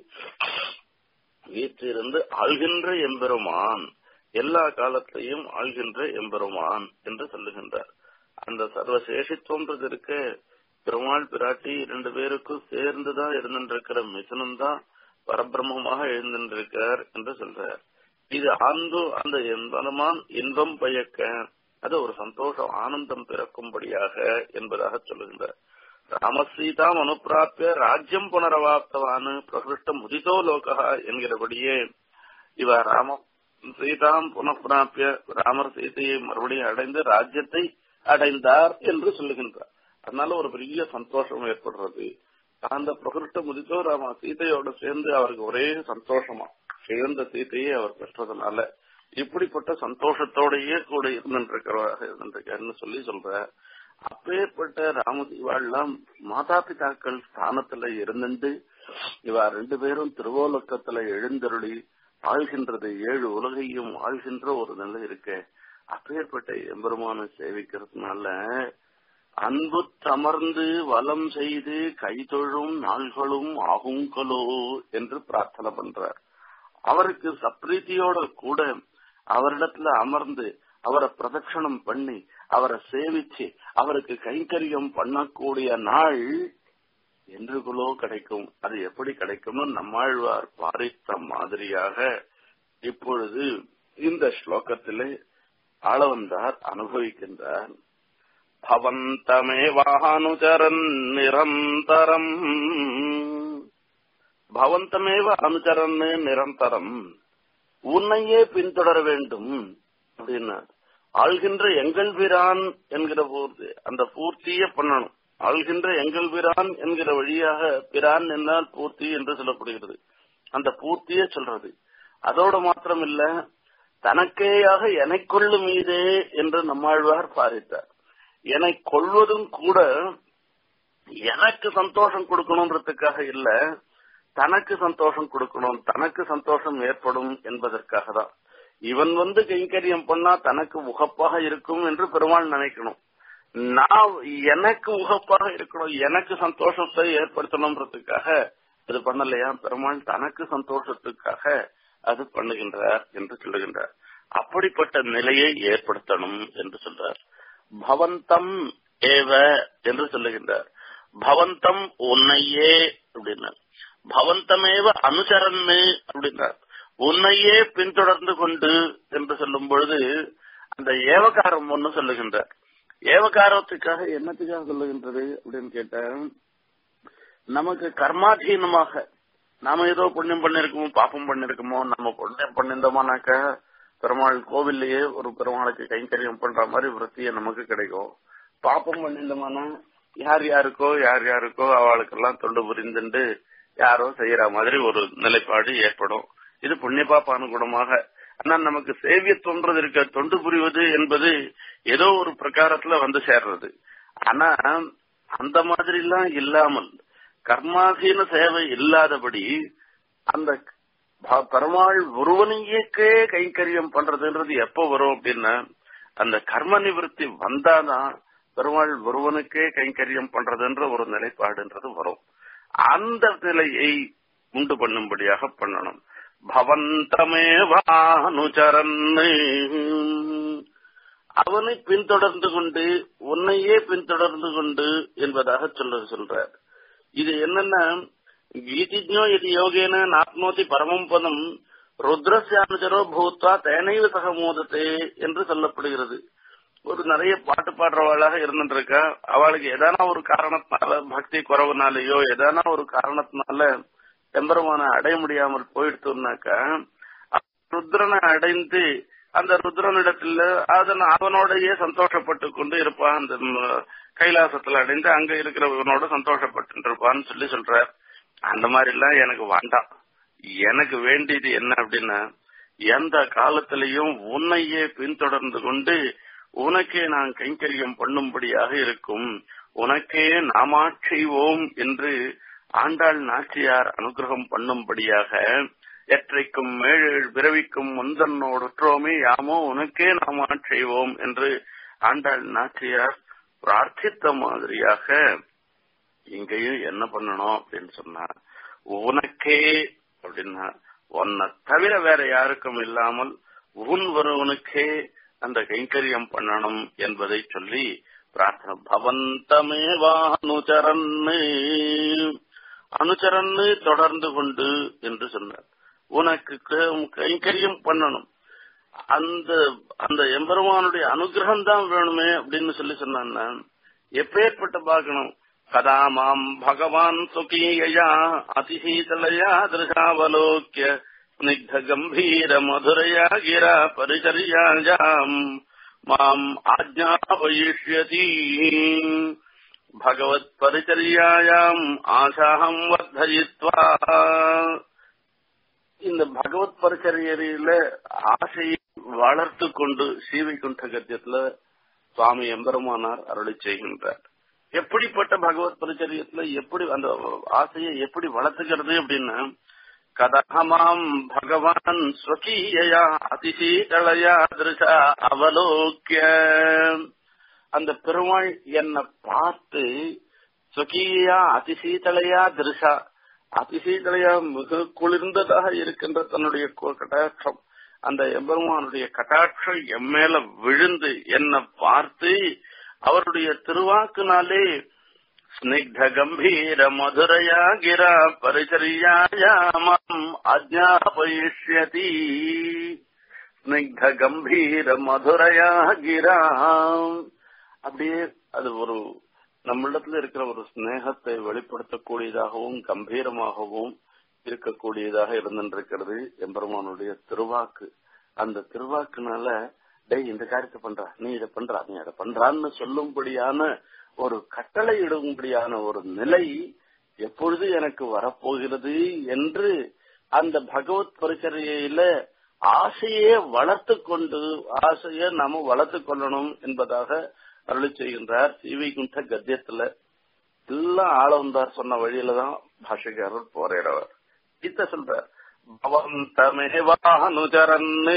வீற்றிருந்து ஆள்கின்ற எம்பெருமான் எல்லா காலத்திலையும் ஆள்கின்ற எம்பெருமான் என்று சொல்லுகின்றார் அந்த சர்வசேஷித்துவன்றது இருக்க பெருமாள் பிராட்டி இரண்டு பேருக்கும் சேர்ந்துதான் இருந்திருக்கிற மிசனும் தான் பரபிரம்மமாக எழுந்திருக்கார் என்று சொல்றார் இது ஆண்டு அந்த எம்பெருமான் இன்பம் பயக்க அது ஒரு சந்தோஷம் ஆனந்தம் பிறக்கும்படியாக என்பதாக சொல்லுகின்றார் ராமசீதாம் அனுப்பிராப்பிய ராஜ்யம் புனரவாப்தவானு பிரகிருஷ்ட முதிதோ லோகா என்கிறபடியே இவ ராம சீதாம் புனப்பிராப்பிய ராமர் சீதையை மறுபடியும் அடைந்து ராஜ்யத்தை அடைந்தார் என்று சொல்லுகின்றார் அதனால ஒரு பெரிய சந்தோஷம் ஏற்படுறது அந்த பிரகிருஷ்ட முதித்தோ ராம சீதையோட சேர்ந்து அவருக்கு ஒரே சந்தோஷமா இழந்த சீதையை அவர் பெற்றதுனால இப்படிப்பட்ட சந்தோஷத்தோடயே கூட இருந்துருக்கிறவராக இருந்திருக்காருன்னு சொல்லி சொல்ற அப்பேற்பட்ட ராமதீவாள்லாம் மாதா பிதாக்கள் ஸ்தானத்துல இருந்துட்டு இவா ரெண்டு பேரும் திருவோலக்கத்துல எழுந்தருளி ஆழ்கின்றது ஏழு உலகையும் ஆழ்கின்ற ஒரு நிலை இருக்க அப்பேற்பட்ட எம்பெருமான சேவிக்கிறதுனால அன்பு தமர்ந்து வலம் செய்து கைதொழும் நாள்களும் ஆகுங்களோ என்று பிரார்த்தனை பண்றார் அவருக்கு சப்ரீதியோட கூட அவரிடத்துல அமர்ந்து அவரை பிரதட்சணம் பண்ணி அவரை சேவிச்சு அவருக்கு கைங்கரியம் பண்ணக்கூடிய நாள் என்றுகளோ கிடைக்கும் அது எப்படி கிடைக்கும்னு நம்மாழ்வார் பாரித்த மாதிரியாக இப்பொழுது இந்த ஸ்லோகத்திலே ஆளவந்தார் அனுபவிக்கின்றார் பவந்தமேவானுச்சரன் நிரந்தரம் பவந்தமேவ அனுச்சரன் நிரந்தரம் உன்னையே பின்தொடர வேண்டும் அப்படின்னா ஆள்கின்ற எங்கள் பிரான் என்கிற பூர்த்தி அந்த பூர்த்தியே பண்ணணும் ஆள்கின்ற எங்கள் பிரான் என்கிற வழியாக பிரான் என்னால் பூர்த்தி என்று சொல்லப்படுகிறது அந்த பூர்த்தியே சொல்றது அதோட மாத்திரம் இல்ல தனக்கேயாக எனை கொள்ளும் மீதே என்று நம்மாழ்வார் பாரித்தார் என்னை கொள்வதும் கூட எனக்கு சந்தோஷம் கொடுக்கணுன்றதுக்காக இல்ல தனக்கு சந்தோஷம் கொடுக்கணும் தனக்கு சந்தோஷம் ஏற்படும் என்பதற்காக தான் இவன் வந்து கைங்கரியம் பண்ணா தனக்கு உகப்பாக இருக்கும் என்று பெருமாள் நினைக்கணும் நான் எனக்கு உகப்பாக இருக்கணும் எனக்கு சந்தோஷத்தை ஏற்படுத்தணும்ன்றதுக்காக அது பண்ணலையா பெருமாள் தனக்கு சந்தோஷத்துக்காக அது பண்ணுகின்றார் என்று சொல்லுகின்றார் அப்படிப்பட்ட நிலையை ஏற்படுத்தணும் என்று சொல்றார் பவந்தம் ஏவ என்று சொல்லுகின்றார் பவந்தம் உன்னையே அப்படின்னார் பவந்தமேவ அனுசரன்னு அப்படின்னார் உன்னையே பின்தொடர்ந்து கொண்டு என்று சொல்லும் பொழுது அந்த ஏவகாரம் ஒன்னு சொல்லுகின்றார் ஏவகாரத்துக்காக என்னத்துக்காக சொல்லுகின்றது அப்படின்னு கேட்ட நமக்கு கர்மாதீனமாக நாம ஏதோ புண்ணியம் பண்ணிருக்கோமோ பாப்பம் பண்ணிருக்கோமோ நம்ம புண்ணியம் பண்ணிருந்தோமானாக்க பெருமாள் கோவில்லையே ஒரு பெருமாளுக்கு கைங்கரியம் பண்ற மாதிரி விருத்திய நமக்கு கிடைக்கும் பாப்பம் பண்ணிருந்தோமானா யார் யாருக்கோ யார் யாருக்கோ அவளுக்கெல்லாம் தொண்டு புரிந்துண்டு யாரோ செய்யற மாதிரி ஒரு நிலைப்பாடு ஏற்படும் இது புண்ணிய பாப்ப அனுகுணமாக ஆனா நமக்கு சேவியத்தொன்றது இருக்க தொண்டு புரிவது என்பது ஏதோ ஒரு பிரகாரத்துல வந்து சேர்றது ஆனா அந்த மாதிரி எல்லாம் இல்லாமல் கர்மாதீன சேவை இல்லாதபடி அந்த பெருமாள் ஒருவனையே கைங்கரியம் பண்றதுன்றது எப்ப வரும் அப்படின்னா அந்த கர்ம நிவர்த்தி வந்தாதான் பெருமாள் ஒருவனுக்கே கைங்கரியம் பண்றதுன்ற ஒரு நிலைப்பாடுன்றது வரும் அந்த நிலையை உண்டு பண்ணும்படியாக பண்ணணும் பவந்தமேவானுச்சரன் அவனை பின்தொடர்ந்து கொண்டு உன்னையே பின்தொடர்ந்து கொண்டு என்பதாக சொல்ல சொல்றார் இது என்னன்னா கீதிஜோ இது யோகேன நாப்னோதி பரமம் பதம் ருத்ரஸ்யானுச்சரோ பூத்வா தேனைவ சக மோதத்தே என்று சொல்லப்படுகிறது ஒரு நிறைய பாட்டு பாடுறவாளாக இருந்துருக்கா அவளுக்கு எதானா ஒரு காரணத்தினால பக்தி குறவுனாலேயோ எதானா ஒரு காரணத்தினால எம்பெருமான அடைய முடியாமல் போயிடுத்துனாக்கா ருத்ரனை அடைந்து அந்த ருத்ரனிடத்துல அதன் அவனோடையே சந்தோஷப்பட்டு கொண்டு இருப்பான் அந்த கைலாசத்துல அடைந்து அங்க இருக்கிறவனோட சந்தோஷப்பட்டு இருப்பான்னு சொல்லி சொல்றார் அந்த மாதிரி எல்லாம் எனக்கு வேண்டாம் எனக்கு வேண்டியது என்ன அப்படின்னா எந்த காலத்திலையும் உன்னையே பின்தொடர்ந்து கொண்டு உனக்கே நான் கைங்கரியம் பண்ணும்படியாக இருக்கும் உனக்கே நாமாட்சிவோம் என்று ஆண்டாள் நாச்சியார் அனுகிரகம் பண்ணும்படியாக எற்றைக்கும் மேழேழ் பிறவிக்கும் முந்தன்னோடுற்றோமே யாமோ உனக்கே நாம் ஆட்செய்வோம் என்று ஆண்டாள் நாச்சியார் பிரார்த்தித்த மாதிரியாக இங்கேயும் என்ன பண்ணணும் அப்படின்னு சொன்னா உனக்கே அப்படின்னா உன்னை தவிர வேற யாருக்கும் இல்லாமல் உன் ஒருவனுக்கே அந்த கைங்கரியம் பண்ணணும் என்பதை சொல்லி பிரார்த்தனை பவந்தமேவா அனுச்சரன்னு அனுச்சரன்னு தொடர்ந்து கொண்டு என்று சொன்னார் உனக்கு கைங்கரியம் பண்ணணும் அந்த அந்த எம்பெருமானுடைய அனுகிரகம் தான் வேணுமே அப்படின்னு சொல்லி சொன்னான்னா எப்பேற்பட்ட பார்க்கணும் கதா மாம் பகவான் சுகீயா அதிசீதலையா திருஷாவலோக்கிய ஸ்னிக்த கம்பீர மதுரையா கிரா பரிச்சரியாஜாம் மாம் ஆஜ்ஞாபயிஷ்யதி பகவத் பரிச்சரியாயாம் ஆசாகம் வர்த்தயித்வா இந்த பகவத் பரிச்சரியில ஆசையை வளர்த்து கொண்டு சீவைகுண்ட கத்தியத்துல சுவாமி எம்பெருமானார் அருளி செய்கின்றார் எப்படிப்பட்ட பகவத் பரிச்சரியத்துல எப்படி அந்த ஆசையை எப்படி வளர்த்துக்கிறது அப்படின்னா கதகமாம் பகவான் ஸ்வகீயா அதிசீதளையா திருஷா அவலோக்கிய அந்த பெருமாள் என்னை பார்த்து ஸ்வகீயா அதிசீதளையா திருஷா அதிசீதளையா மிக குளிர்ந்ததாக இருக்கின்ற தன்னுடைய கட்டாட்சம் அந்த எம்பெருமானுடைய கட்டாட்சம் என் மேல விழுந்து என்னை பார்த்து அவருடைய திருவாக்குனாலே ஸ்னிக்த கம்பீர மதுரையா கிரா பரிச்சரியாயாமம் அஜாபயிஷ்யதி ஸ்னிக்த கம்பீர மதுரையா கிரா அப்படியே அது ஒரு நம்மிடத்துல இருக்கிற ஒரு ஸ்னேகத்தை வெளிப்படுத்தக்கூடியதாகவும் கம்பீரமாகவும் இருக்கக்கூடியதாக இருந்திருக்கிறது எம்பெருமானுடைய திருவாக்கு அந்த திருவாக்குனால டேய் இந்த காரியத்தை பண்றா நீ இதை பண்றா நீ அதை பண்றான்னு சொல்லும்படியான ஒரு கட்டளை இடும்படியான ஒரு நிலை எப்பொழுது எனக்கு வரப்போகிறது என்று அந்த பகவத் பரிச்சரியில ஆசையே வளர்த்து கொண்டு ஆசையை நாம வளர்த்து கொள்ளணும் என்பதாக அருளி செய்கின்றார் சிவிகுண்ட கத்தியத்துல எல்லாம் ஆளவந்தார் சொன்ன வழியில தான் பாஷகாரர் போராடவர் இத்த சொல்றார் பவந்தமேவானுச்சரன்னு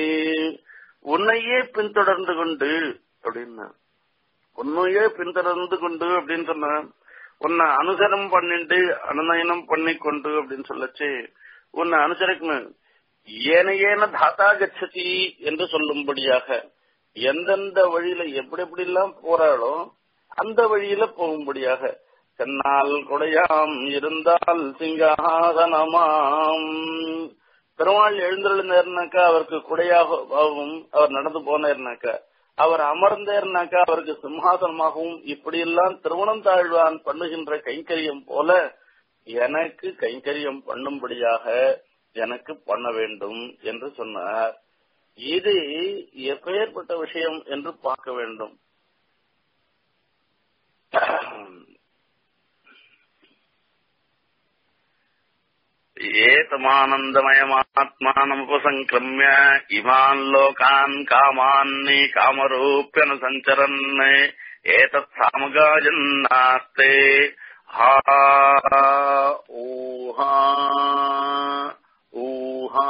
உன்னையே பின்தொடர்ந்து கொண்டு அப்படின்னு உன்னையே பின்தொடர்ந்து கொண்டு அப்படின்னு சொன்ன உன்னை அனுசரம் பண்ணிட்டு அனுநயனம் பண்ணி கொண்டு அப்படின்னு சொல்லச்சு உன்னை அனுசரிக்கணும் ஏன ஏன தாத்தா கச்சதி என்று சொல்லும்படியாக எந்தெந்த வழியில எப்படி எப்படி எல்லாம் போறாளோ அந்த வழியில போகும்படியாக சென்னால் கொடையாம் இருந்தால் சிங்காசனமாம் பெருமாள் எழுந்திருந்தாருனாக்கா அவருக்கு குடையாகவும் அவர் நடந்து போனாருனாக்கா அவர் அமர்ந்தாருனாக்கா அவருக்கு சிம்ஹாசனமாகவும் இப்படியெல்லாம் திருமணம் தாழ்வான் பண்ணுகின்ற கைங்கரியம் போல எனக்கு கைங்கரியம் பண்ணும்படியாக எனக்கு பண்ண வேண்டும் என்று சொன்னார் இது எப்பேற்பட்ட விஷயம் என்று பார்க்க வேண்டும் ஏதமானந்தமயமாத்மானமுபசங்கிரமிய இமான் லோகான் காமான்னி காமரூப்யனு சஞ்சரன் ஏதத் சாமகாஜன்னாஸ்தே ஹா ஊஹா ஊஹா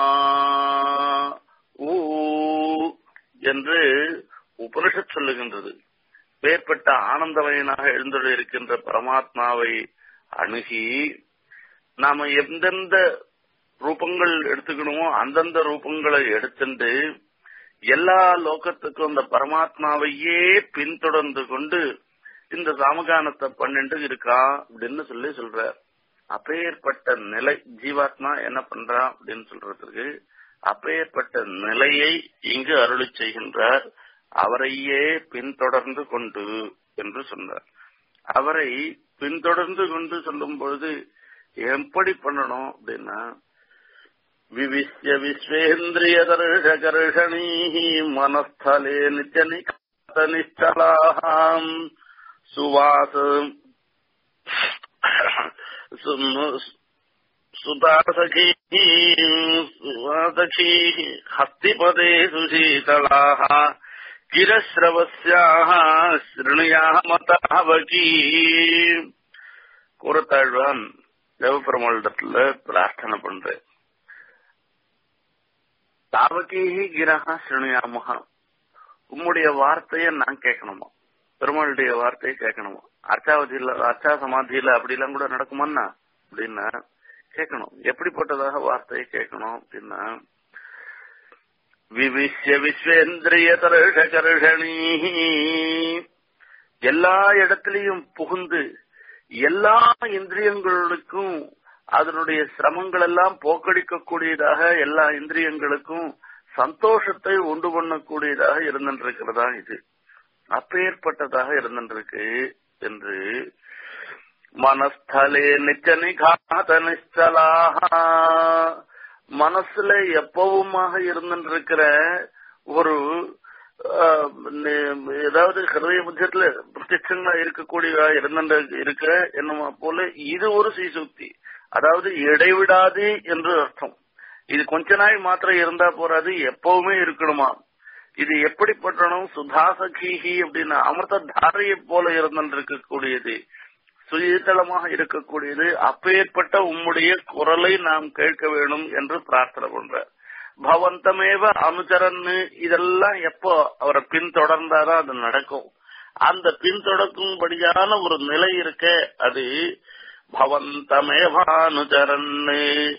ஊ என்று உபனிஷத் சொல்லுகின்றது பேர்பட்ட ஆனந்தமயனாக எழுந்துள்ள இருக்கின்ற பரமாத்மாவை அணுகி நாம எந்தெந்த ரூபங்கள் எடுத்துக்கணுமோ அந்தந்த ரூபங்களை எடுத்துட்டு எல்லா லோகத்துக்கும் அந்த பரமாத்மாவையே பின்தொடர்ந்து கொண்டு இந்த சாமகானத்தை பண்ணிட்டு இருக்கா அப்படின்னு சொல்லி சொல்ற அப்பேற்பட்ட நிலை ஜீவாத்மா என்ன பண்றான் அப்படின்னு சொல்றதுக்கு அப்பேற்பட்ட நிலையை இங்கு அருளி செய்கின்றார் அவரையே பின்தொடர்ந்து கொண்டு என்று சொன்னார் அவரை பின்தொடர்ந்து கொண்டு சொல்லும் பொழுது எப்படி பண்ணணும் அப்படின்னா விவிஷ்ய விஸ்வேந்திரிய தர்ஷகர்ஷணீ மனஸ்தலே நித்திய நிச்சலாம் சுவாச சுதாசகீ சுவாசகீ ஹஸ்திபதே சுசீதளாः கிரஸ்ரவஸ்யாः ஸ்ருணுயாமதாவகீ கூறத்தாழ்வான் தேவப்பெருமாளிடத்துல பிரார்த்தனை பண்றேன் தாவகீஹி கிரகா ஸ்ருணுயாமஹா உம்முடைய வார்த்தைய நான் கேட்கணுமா பெருமாளுடைய வார்த்தையை கேட்கணுமா அர்ச்சாவதியில அர்ச்சா சமாதியில அப்படிலாம் கூட நடக்குமான்னா அப்படின்னா கேட்கணும் எப்படிப்பட்டதாக வார்த்தையை கேட்கணும் அப்படின்னா விவிஷ்ய விஸ்வேந்திரிய தருஷகர்ஷணீ எல்லா இடத்திலையும் புகுந்து எல்லா இந்திரியங்களுக்கும் அதனுடைய சிரமங்கள் எல்லாம் போக்கடிக்கக்கூடியதாக எல்லா இந்திரியங்களுக்கும் சந்தோஷத்தை உண்டு பண்ணக்கூடியதாக இருந்திருக்கிறதா இது அப்பேற்பட்டதாக இருந்திருக்கு என்று மனஸ்தலே நிச்ச நிகாத நிச்சலாக மனசுல எப்பவுமாக இருந்துருக்கிற ஒரு ஏதாவது ஹிருதய புத்தத்துல பிரத்யட்சங்களா இருக்கக்கூடிய இருந்த இருக்கிற என்னமா போல இது ஒரு சீசுக்தி அதாவது இடைவிடாது என்று அர்த்தம் இது கொஞ்ச நாள் மாத்திரம் இருந்தா போறாது எப்பவுமே இருக்கணுமா இது எப்படிப்பட்டனும் சுதாசகீகி அப்படின்னு அமிர்த தாரையை போல இருந்திருக்கக்கூடியது சுயதளமாக இருக்கக்கூடியது அப்பேற்பட்ட உம்முடைய குரலை நாம் கேட்க வேணும் என்று பிரார்த்தனை பண்ற பவந்தமேவ அனுச்சரன்னு இதெல்லாம் எப்போ அவரை பின்தொடர்ந்தாதான் அது நடக்கும் அந்த பின்தொடக்கும்படியான ஒரு நிலை இருக்க அது பவந்தமேவ அனுச்சரன்னு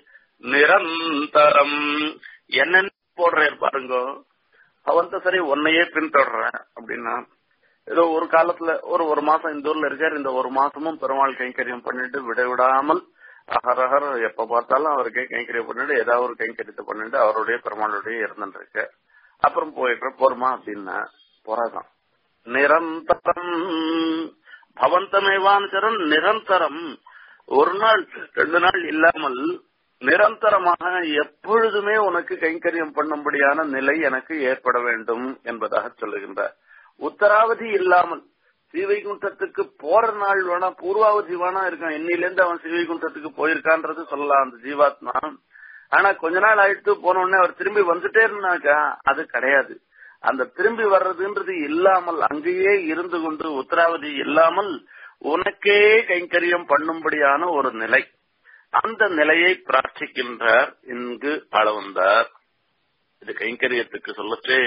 நிரந்தரம் என்னென்ன போடுறாரு பாருங்க அவன் சரி உன்னையே பின்தொடர்றேன் அப்படின்னா ஏதோ ஒரு காலத்துல ஒரு ஒரு மாசம் இந்த ஊர்ல இருக்காரு இந்த ஒரு மாசமும் பெருமாள் கைங்கரியம் பண்ணிட்டு விட விடாமல் அகரகர் எப்ப பார்த்தாலும் அவருக்கே கைங்கரியம் பண்ணிட்டு ஏதாவது ஒரு கைங்கரியத்தை பண்ணிட்டு அவருடைய பெருமாளுடைய இருந்துட்டு இருக்க அப்புறம் போயிட்டு போருமா அப்படின்னா போறாதான் நிரந்தரம் பவந்தமேவானுச்சரம் நிரந்தரம் ஒரு நாள் ரெண்டு நாள் இல்லாமல் நிரந்தரமாக எப்பொழுதுமே உனக்கு கைங்கரியம் பண்ணும்படியான நிலை எனக்கு ஏற்பட வேண்டும் என்பதாக சொல்லுகின்றார் உத்தராவதி இல்லாமல் ஸ்ரீவைகுண்டத்துக்கு போற நாள் வேணா பூர்வாவதி வேணா இருக்கான் இன்னிலேருந்து அவன் ஸ்ரீவைகுண்டத்துக்கு போயிருக்கான்றது சொல்லலாம் அந்த ஜீவாத்மா ஆனா கொஞ்ச நாள் ஆயிட்டு போன உடனே அவர் திரும்பி வந்துட்டே இருந்தாக்கா அது கிடையாது அந்த திரும்பி வர்றதுன்றது இல்லாமல் அங்கேயே இருந்து கொண்டு உத்தராவதி இல்லாமல் உனக்கே கைங்கரியம் பண்ணும்படியான ஒரு நிலை அந்த நிலையை பிரார்த்திக்கின்றார் இங்கு அளவந்தார் இது கைங்கரியத்துக்கு சொல்லச்சே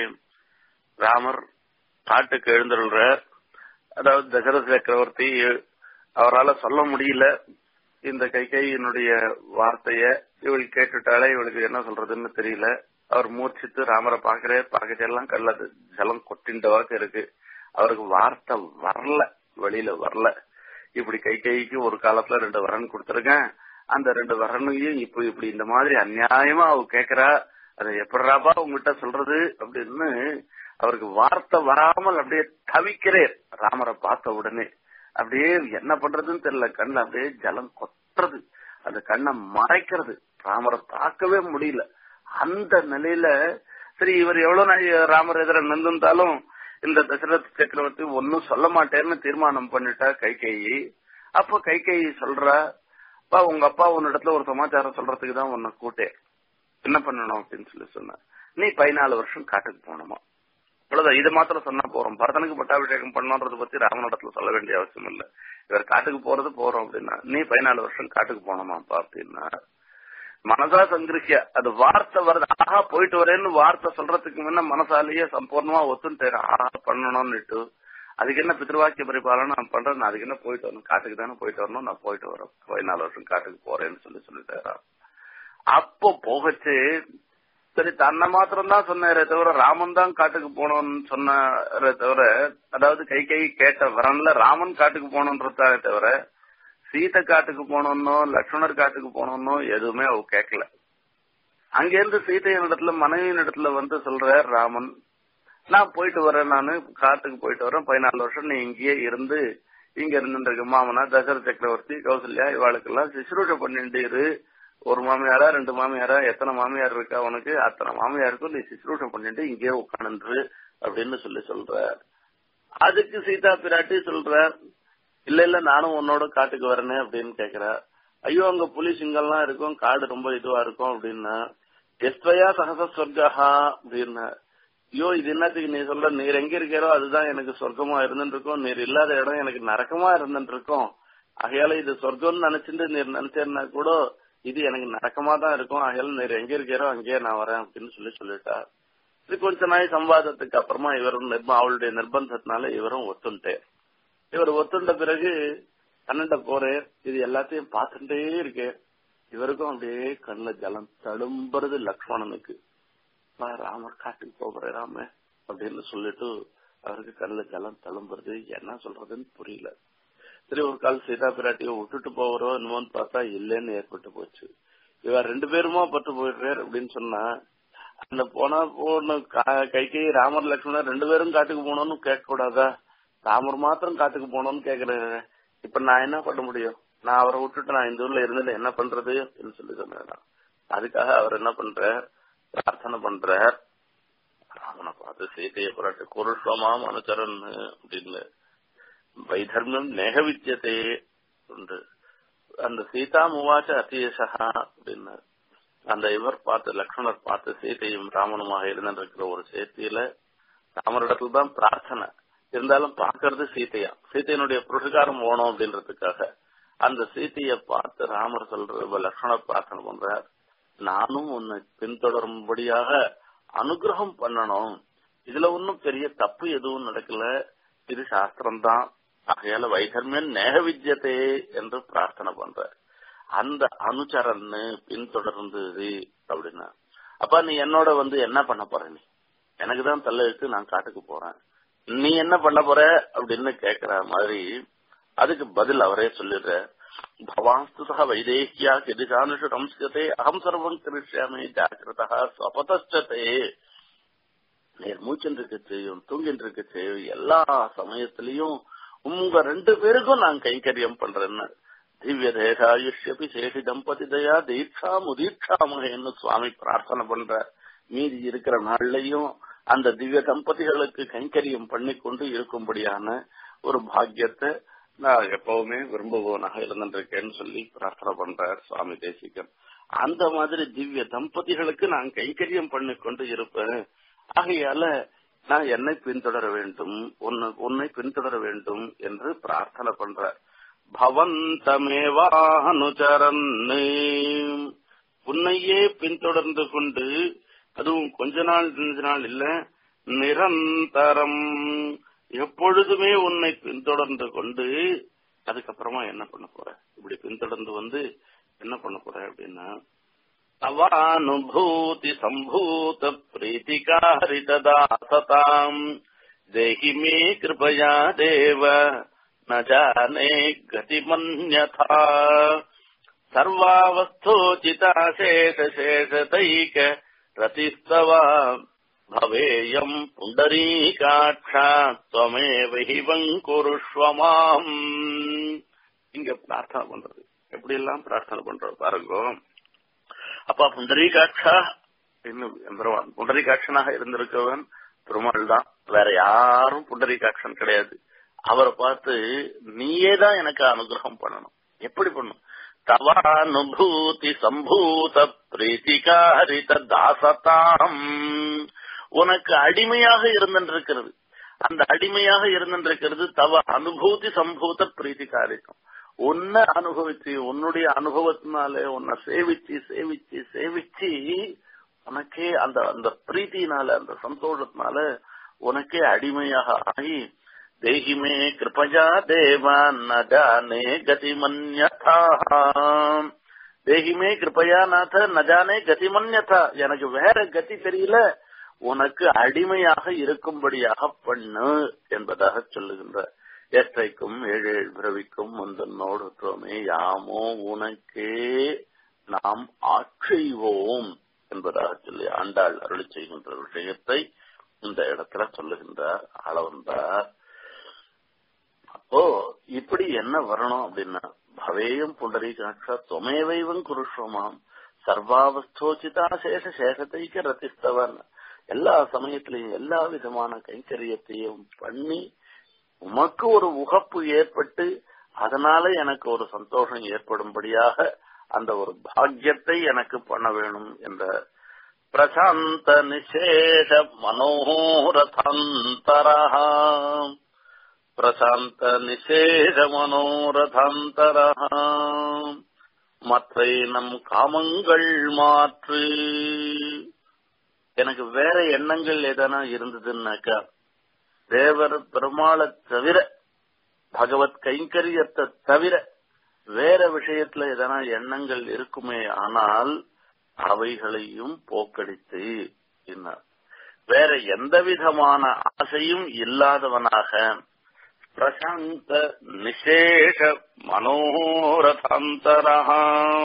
ராமர் காட்டுக்கு எழுந்துள்ளார் அதாவது தசரத சக்கரவர்த்தி அவரால் சொல்ல முடியல இந்த கைகையினுடைய வார்த்தைய இவள் கேட்டுட்டாலே இவளுக்கு என்ன சொல்றதுன்னு தெரியல அவர் மூர்ச்சித்து ராமரை பாக்குறே பார்க்கச்செல்லாம் கல்ல ஜலம் கொட்டின்றவாக்கு இருக்கு அவருக்கு வார்த்தை வரல வெளியில வரல இப்படி கை கைக்கு ஒரு காலத்துல ரெண்டு வரன் கொடுத்துருக்கேன் அந்த ரெண்டு வரனையும் இப்ப இப்படி இந்த மாதிரி அநியாயமா அவ கேக்குறா அதை எப்படாப்பா உங்ககிட்ட சொல்றது அப்படின்னு அவருக்கு வார்த்தை வராமல் அப்படியே தவிக்கிறேன் ராமரை பார்த்த உடனே அப்படியே என்ன பண்றதுன்னு தெரியல கண்ணு அப்படியே ஜலம் கொட்டுறது அந்த கண்ணை மறைக்கிறது ராமரை பார்க்கவே முடியல அந்த நிலையில சரி இவர் எவ்வளவு நாள் ராமர் எதிர நின்றுந்தாலும் இந்த தசரத் சக்கரவர்த்தி ஒன்னும் சொல்ல மாட்டேன்னு தீர்மானம் பண்ணிட்டா கைகேயி அப்போ கைகேயி சொல்றா அப்பா உங்க அப்பா உன்னிடத்துல ஒரு சமாச்சாரம் சொல்றதுக்கு தான் உன்னை கூட்டேன் என்ன பண்ணணும் அப்படின்னு சொல்லி சொன்ன நீ பதினாலு வருஷம் காட்டுக்கு போகணுமா அவ்வளவுதான் இது மாத்திரம் சொன்னா போறோம் பரதனுக்கு பட்டாபிஷேகம் பண்ணணுன்றத பத்தி ராமனிடத்துல சொல்ல வேண்டிய அவசியம் இல்ல இவர் காட்டுக்கு போறது போறோம் அப்படின்னா நீ பதினாலு வருஷம் காட்டுக்கு போனோமாப்பா அப்படின்னா மனசா சங்கிருஷ்ய அது வார்த்தை வருது ஆஹா போயிட்டு வரேன்னு வார்த்தை சொல்றதுக்கு முன்ன மனசாலேயே சம்பூர்ணமா ஒத்துன்னு ஆஹா பண்ணணும்னுட்டு அதுக்கு என்ன பித்ருவாக்கிய பரிபாலனை நான் பண்றேன் அதுக்கு என்ன போயிட்டு வரணும் காட்டுக்கு தானே போயிட்டு வரணும் நான் போயிட்டு வரேன் பதினாலு வருஷம் காட்டுக்கு போறேன்னு சொல்லி சொல்லிட்டாரா அப்போ போகச்சு சரி தன்னை மாத்திரம் தான் சொன்னாரே தவிர ராமன் தான் காட்டுக்கு போனோம்னு சொன்னாரே தவிர அதாவது கை கை கேட்ட வரன்ல ராமன் காட்டுக்கு போனோன்றதாலே தவிர சீதை காட்டுக்கு போனோம்னோ லக்ஷ்மணர் காட்டுக்கு போனோம்னோ எதுவுமே அவ கேட்கல அங்கிருந்து சீதையின் இடத்துல மனைவியின் இடத்துல வந்து சொல்ற ராமன் நான் போயிட்டு வரேன் நானு காட்டுக்கு போயிட்டு வரேன் பதினாலு வருஷம் நீ இங்கேயே இருந்து இங்க இருந்துருக்கு மாமனா தசர சக்கரவர்த்தி கௌசல்யா இவாளுக்கெல்லாம் சிசுரூஷ பண்ணிட்டு இரு ஒரு மாமியாரா ரெண்டு மாமியாரா எத்தனை மாமியார் இருக்கா உனக்கு அத்தனை மாமியாருக்கும் நீ சிசுரூஷம் பண்ணிட்டு இங்கேயே உட்காந்து அப்படின்னு சொல்லி சொல்ற அதுக்கு சீதா பிராட்டி சொல்ற இல்ல இல்ல நானும் உன்னோட காட்டுக்கு வரனே அப்படின்னு கேக்குறா ஐயோ அங்க புலி சிங்கம்லாம் இருக்கும் காடு ரொம்ப இதுவா இருக்கும் அப்படின்னா எஸ்வயா சகச சொர்க்கஹா அப்படின்னா ஐயோ இது என்னத்துக்கு நீ சொல்ற நீர் எங்க இருக்கிறோ அதுதான் எனக்கு சொர்க்கமா இருந்துட்டு இருக்கும் நீர் இல்லாத இடம் எனக்கு நரக்கமா இருந்துட்டு இருக்கும் ஆகையால இது சொர்க்கம்னு நினைச்சிட்டு நீர் நினைச்சேன்னா கூட இது எனக்கு நரக்கமா தான் இருக்கும் ஆகையால நீர் எங்க இருக்கிறோ அங்கேயே நான் வரேன் அப்படின்னு சொல்லி சொல்லிட்டா இது கொஞ்ச நாள் சம்வாதத்துக்கு அப்புறமா இவரும் நிர்ப அவளுடைய நிர்பந்தத்தினால இவரும் ஒத்துண்டேன் இவர் ஒத்துண்ட பிறகு கண்ணண்ட போறேன் இது எல்லாத்தையும் பார்த்துட்டே இருக்கு இவருக்கும் அப்படியே கண்ணுல ஜலம் தழும்புறது லக்ஷ்மணனுக்கு ராமர் காட்டுக்கு போகிறேன் ராம அப்படின்னு சொல்லிட்டு அவருக்கு கண்ணுல ஜலம் தழும்புறது என்ன சொல்றதுன்னு புரியல சரி ஒரு கால் சீதா பிராட்டியை விட்டுட்டு போகிறோம் என்னமோன்னு பார்த்தா இல்லைன்னு ஏற்பட்டு போச்சு இவர் ரெண்டு பேருமா பட்டு போயிடுறாரு அப்படின்னு சொன்னா அந்த போனா போன கை கை ராமர் லட்சுமணர் ரெண்டு பேரும் காட்டுக்கு போனோம்னு கேட்க கூடாதா ராமர் மாத்திரம் காட்டுக்கு போனோம்னு கேக்குறேன் இப்ப நான் என்ன பண்ண முடியும் நான் அவரை விட்டுட்டு நான் இந்த ஊர்ல இருந்தது என்ன பண்றது அப்படின்னு சொல்லி சொன்னேன் அதுக்காக அவர் என்ன பண்றார் பிரார்த்தனை பண்றார் ராமனை பார்த்து சீதையை புரட்டு குருஷ்வமாம் அனுச்சரன் அப்படின்னு வைதர்மியம் நேகவித்தியதே உண்டு அந்த சீதா முவாச்ச அத்தியசா அப்படின்னு அந்த இவர் பார்த்து லக்ஷ்மணர் பார்த்து சீதையும் ராமனுமாக இருந்திருக்கிற ஒரு சேர்த்தியில ராமரிடத்துல தான் பிரார்த்தனை இருந்தாலும் பாக்குறது சீதையா சீதையினுடைய புருஷகாரம் போனோம் அப்படின்றதுக்காக அந்த சீதையை பார்த்து ராமர் சொல்ற லக்ஷ்மணர் பிரார்த்தனை பண்றார் நானும் உன்னை பின்தொடரும்படியாக அனுகிரகம் பண்ணணும் இதுல ஒன்னும் பெரிய தப்பு எதுவும் நடக்கல இது சாஸ்திரம் தான் ஆகையால வைகர்மியன் நேக வித்யதே என்று பிரார்த்தனை பண்ற அந்த அனுச்சரன்னு பின்தொடர்ந்தது அப்படின்னா அப்ப நீ என்னோட வந்து என்ன பண்ண போற நீ எனக்கு தான் தள்ளெழுத்து நான் காட்டுக்கு போறேன் நீ என்ன பண்ண போற அப்படின்னு கேக்குற மாதிரி அதுக்கு பதில் அவரே சொல்லிடுற பவாஸ்துதா வைதேகியா கிரிஜானுஷு ரம்ஸ்யதே அகம் சர்வம் கிருஷ்யாமி ஜாக்கிரதா ஸ்வபதே நேர் மூச்சுன்னு இருக்க செய்யும் தூங்கிட்டு இருக்க செய்யும் எல்லா சமயத்திலையும் உங்க ரெண்டு பேருக்கும் நான் கைங்கரியம் பண்றேன்னு திவ்ய தேகாயுஷ்யபி சேஷி தம்பதி தயா தீட்சா முதீட்சாமகன்னு சுவாமி பிரார்த்தனை பண்ற மீதி இருக்கிற நாள்லயும் அந்த திவ்ய தம்பதிகளுக்கு கைங்கரியம் பண்ணி கொண்டு இருக்கும்படியான ஒரு பாக்கியத்தை நான் எப்பவுமே விரும்புவனாக இருந்திருக்கேன்னு சொல்லி பிரார்த்தனை பண்றார் சுவாமி தேசிகன் அந்த மாதிரி திவ்ய தம்பதிகளுக்கு நான் கைங்கரியம் பண்ணி கொண்டு இருப்பேன் ஆகையால நான் என்னை பின்தொடர வேண்டும் உன்னை உன்னை பின்தொடர வேண்டும் என்று பிரார்த்தனை பண்றார் பவந்தமேவானுச்சரன் உன்னையே பின்தொடர்ந்து கொண்டு அதுவும் கொஞ்ச நாள் கொஞ்ச நாள் இல்ல நிரந்தரம் எப்பொழுதுமே உன்னை பின்தொடர்ந்து கொண்டு அதுக்கப்புறமா என்ன பண்ண போற இப்படி பின்தொடர்ந்து வந்து என்ன பண்ண போற அப்படின்னா தவானுபூதி சம்பூத பிரீத்திகாரிதாசதாம் தேஹி மே கிருபயா தேவ न जाने गतिमन्यथा सर्वावस्थोचिता शेषशेषतैक रतिस्तवा भवेयम् पुण्डरीकाक्षा त्वमेव हि வங்குருஷ்வ மாம் இங்க பிரார்த்தனை பண்றது எப்படி எல்லாம் பிரார்த்தனை பண்றது பாருங்க அப்பா புண்டரீகாட்சா இன்னும் எம்பெருமான் புண்டரீகாட்சனாக இருந்திருக்கவன் பெருமாள் தான் வேற யாரும் புண்டரீகாட்சன் கிடையாது அவரை பார்த்து நீயே தான் எனக்கு அனுகிரகம் பண்ணணும் எப்படி பண்ணும் தவானுபூதி சம்பூத பிரீத்திகாரித தாசதாம் உனக்கு அடிமையாக இருந்திருக்கிறது அந்த அடிமையாக இருந்திருக்கிறது தவ அனுபூதி சம்பூத பிரீத்திகாரிதம் உன்னை அனுபவிச்சு உன்னுடைய அனுபவத்தினாலே உன்னை சேவிச்சு சேவிச்சு சேவிச்சு உனக்கே அந்த அந்த பிரீத்தினால அந்த சந்தோஷத்தினால உனக்கே அடிமையாக ஆகி देहि मे कृपया देवान् न जाने गतिमन्यथा தேகி மே கிருப்பையா நாத நஜானே கதிமன்யதா எனக்கு வேற கதி தெரியல உனக்கு அடிமையாக இருக்கும்படியாக பண்ணு என்பதாக சொல்லுகின்ற எஸ்டைக்கும் ஏழு ஏழு பிறவிக்கும் முந்தன்னோடு துவமே யாமோ உனக்கே நாம் ஆட்செய்வோம் என்பதாக சொல்லி ஆண்டாள் அருளி செய்கின்ற விஷயத்தை இந்த இடத்துல சொல்லுகின்றார் ஆள வந்தார் அப்போ இப்படி என்ன வரணும் அப்படின்னா பவேயம் புண்டரீகாட்சா துவமேவைவன் குருஷ்வமாம் சர்வாவஸ்தோச்சிதா சேஷ சேஷத்தைக்க ரத்திஸ்தவன் எல்லா சமயத்திலையும் எல்லா விதமான கைங்கரியத்தையும் பண்ணி உமக்கு ஒரு உகப்பு ஏற்பட்டு அதனால எனக்கு ஒரு சந்தோஷம் ஏற்படும்படியாக அந்த ஒரு பாக்கியத்தை எனக்கு பண்ண வேணும் என்ற பிரசாந்த நிசேஷ மனோரதந்தரா பிரசாந்த நிசேஷ மனோரதாந்தரா மற்ற நம் காமங்கள் மாற்று எனக்கு வேற எண்ணங்கள் எதனா இருந்ததுன்னாக்கா தேவர் பெருமாளை தவிர பகவத் கைங்கரியத்தை தவிர வேற விஷயத்துல எதனா எண்ணங்கள் இருக்குமே ஆனால் அவைகளையும் போக்கடித்து என்னார் வேற எந்த விதமான ஆசையும் இல்லாதவனாக பிரசாந்த நிசேஷ மனோரதாந்தரா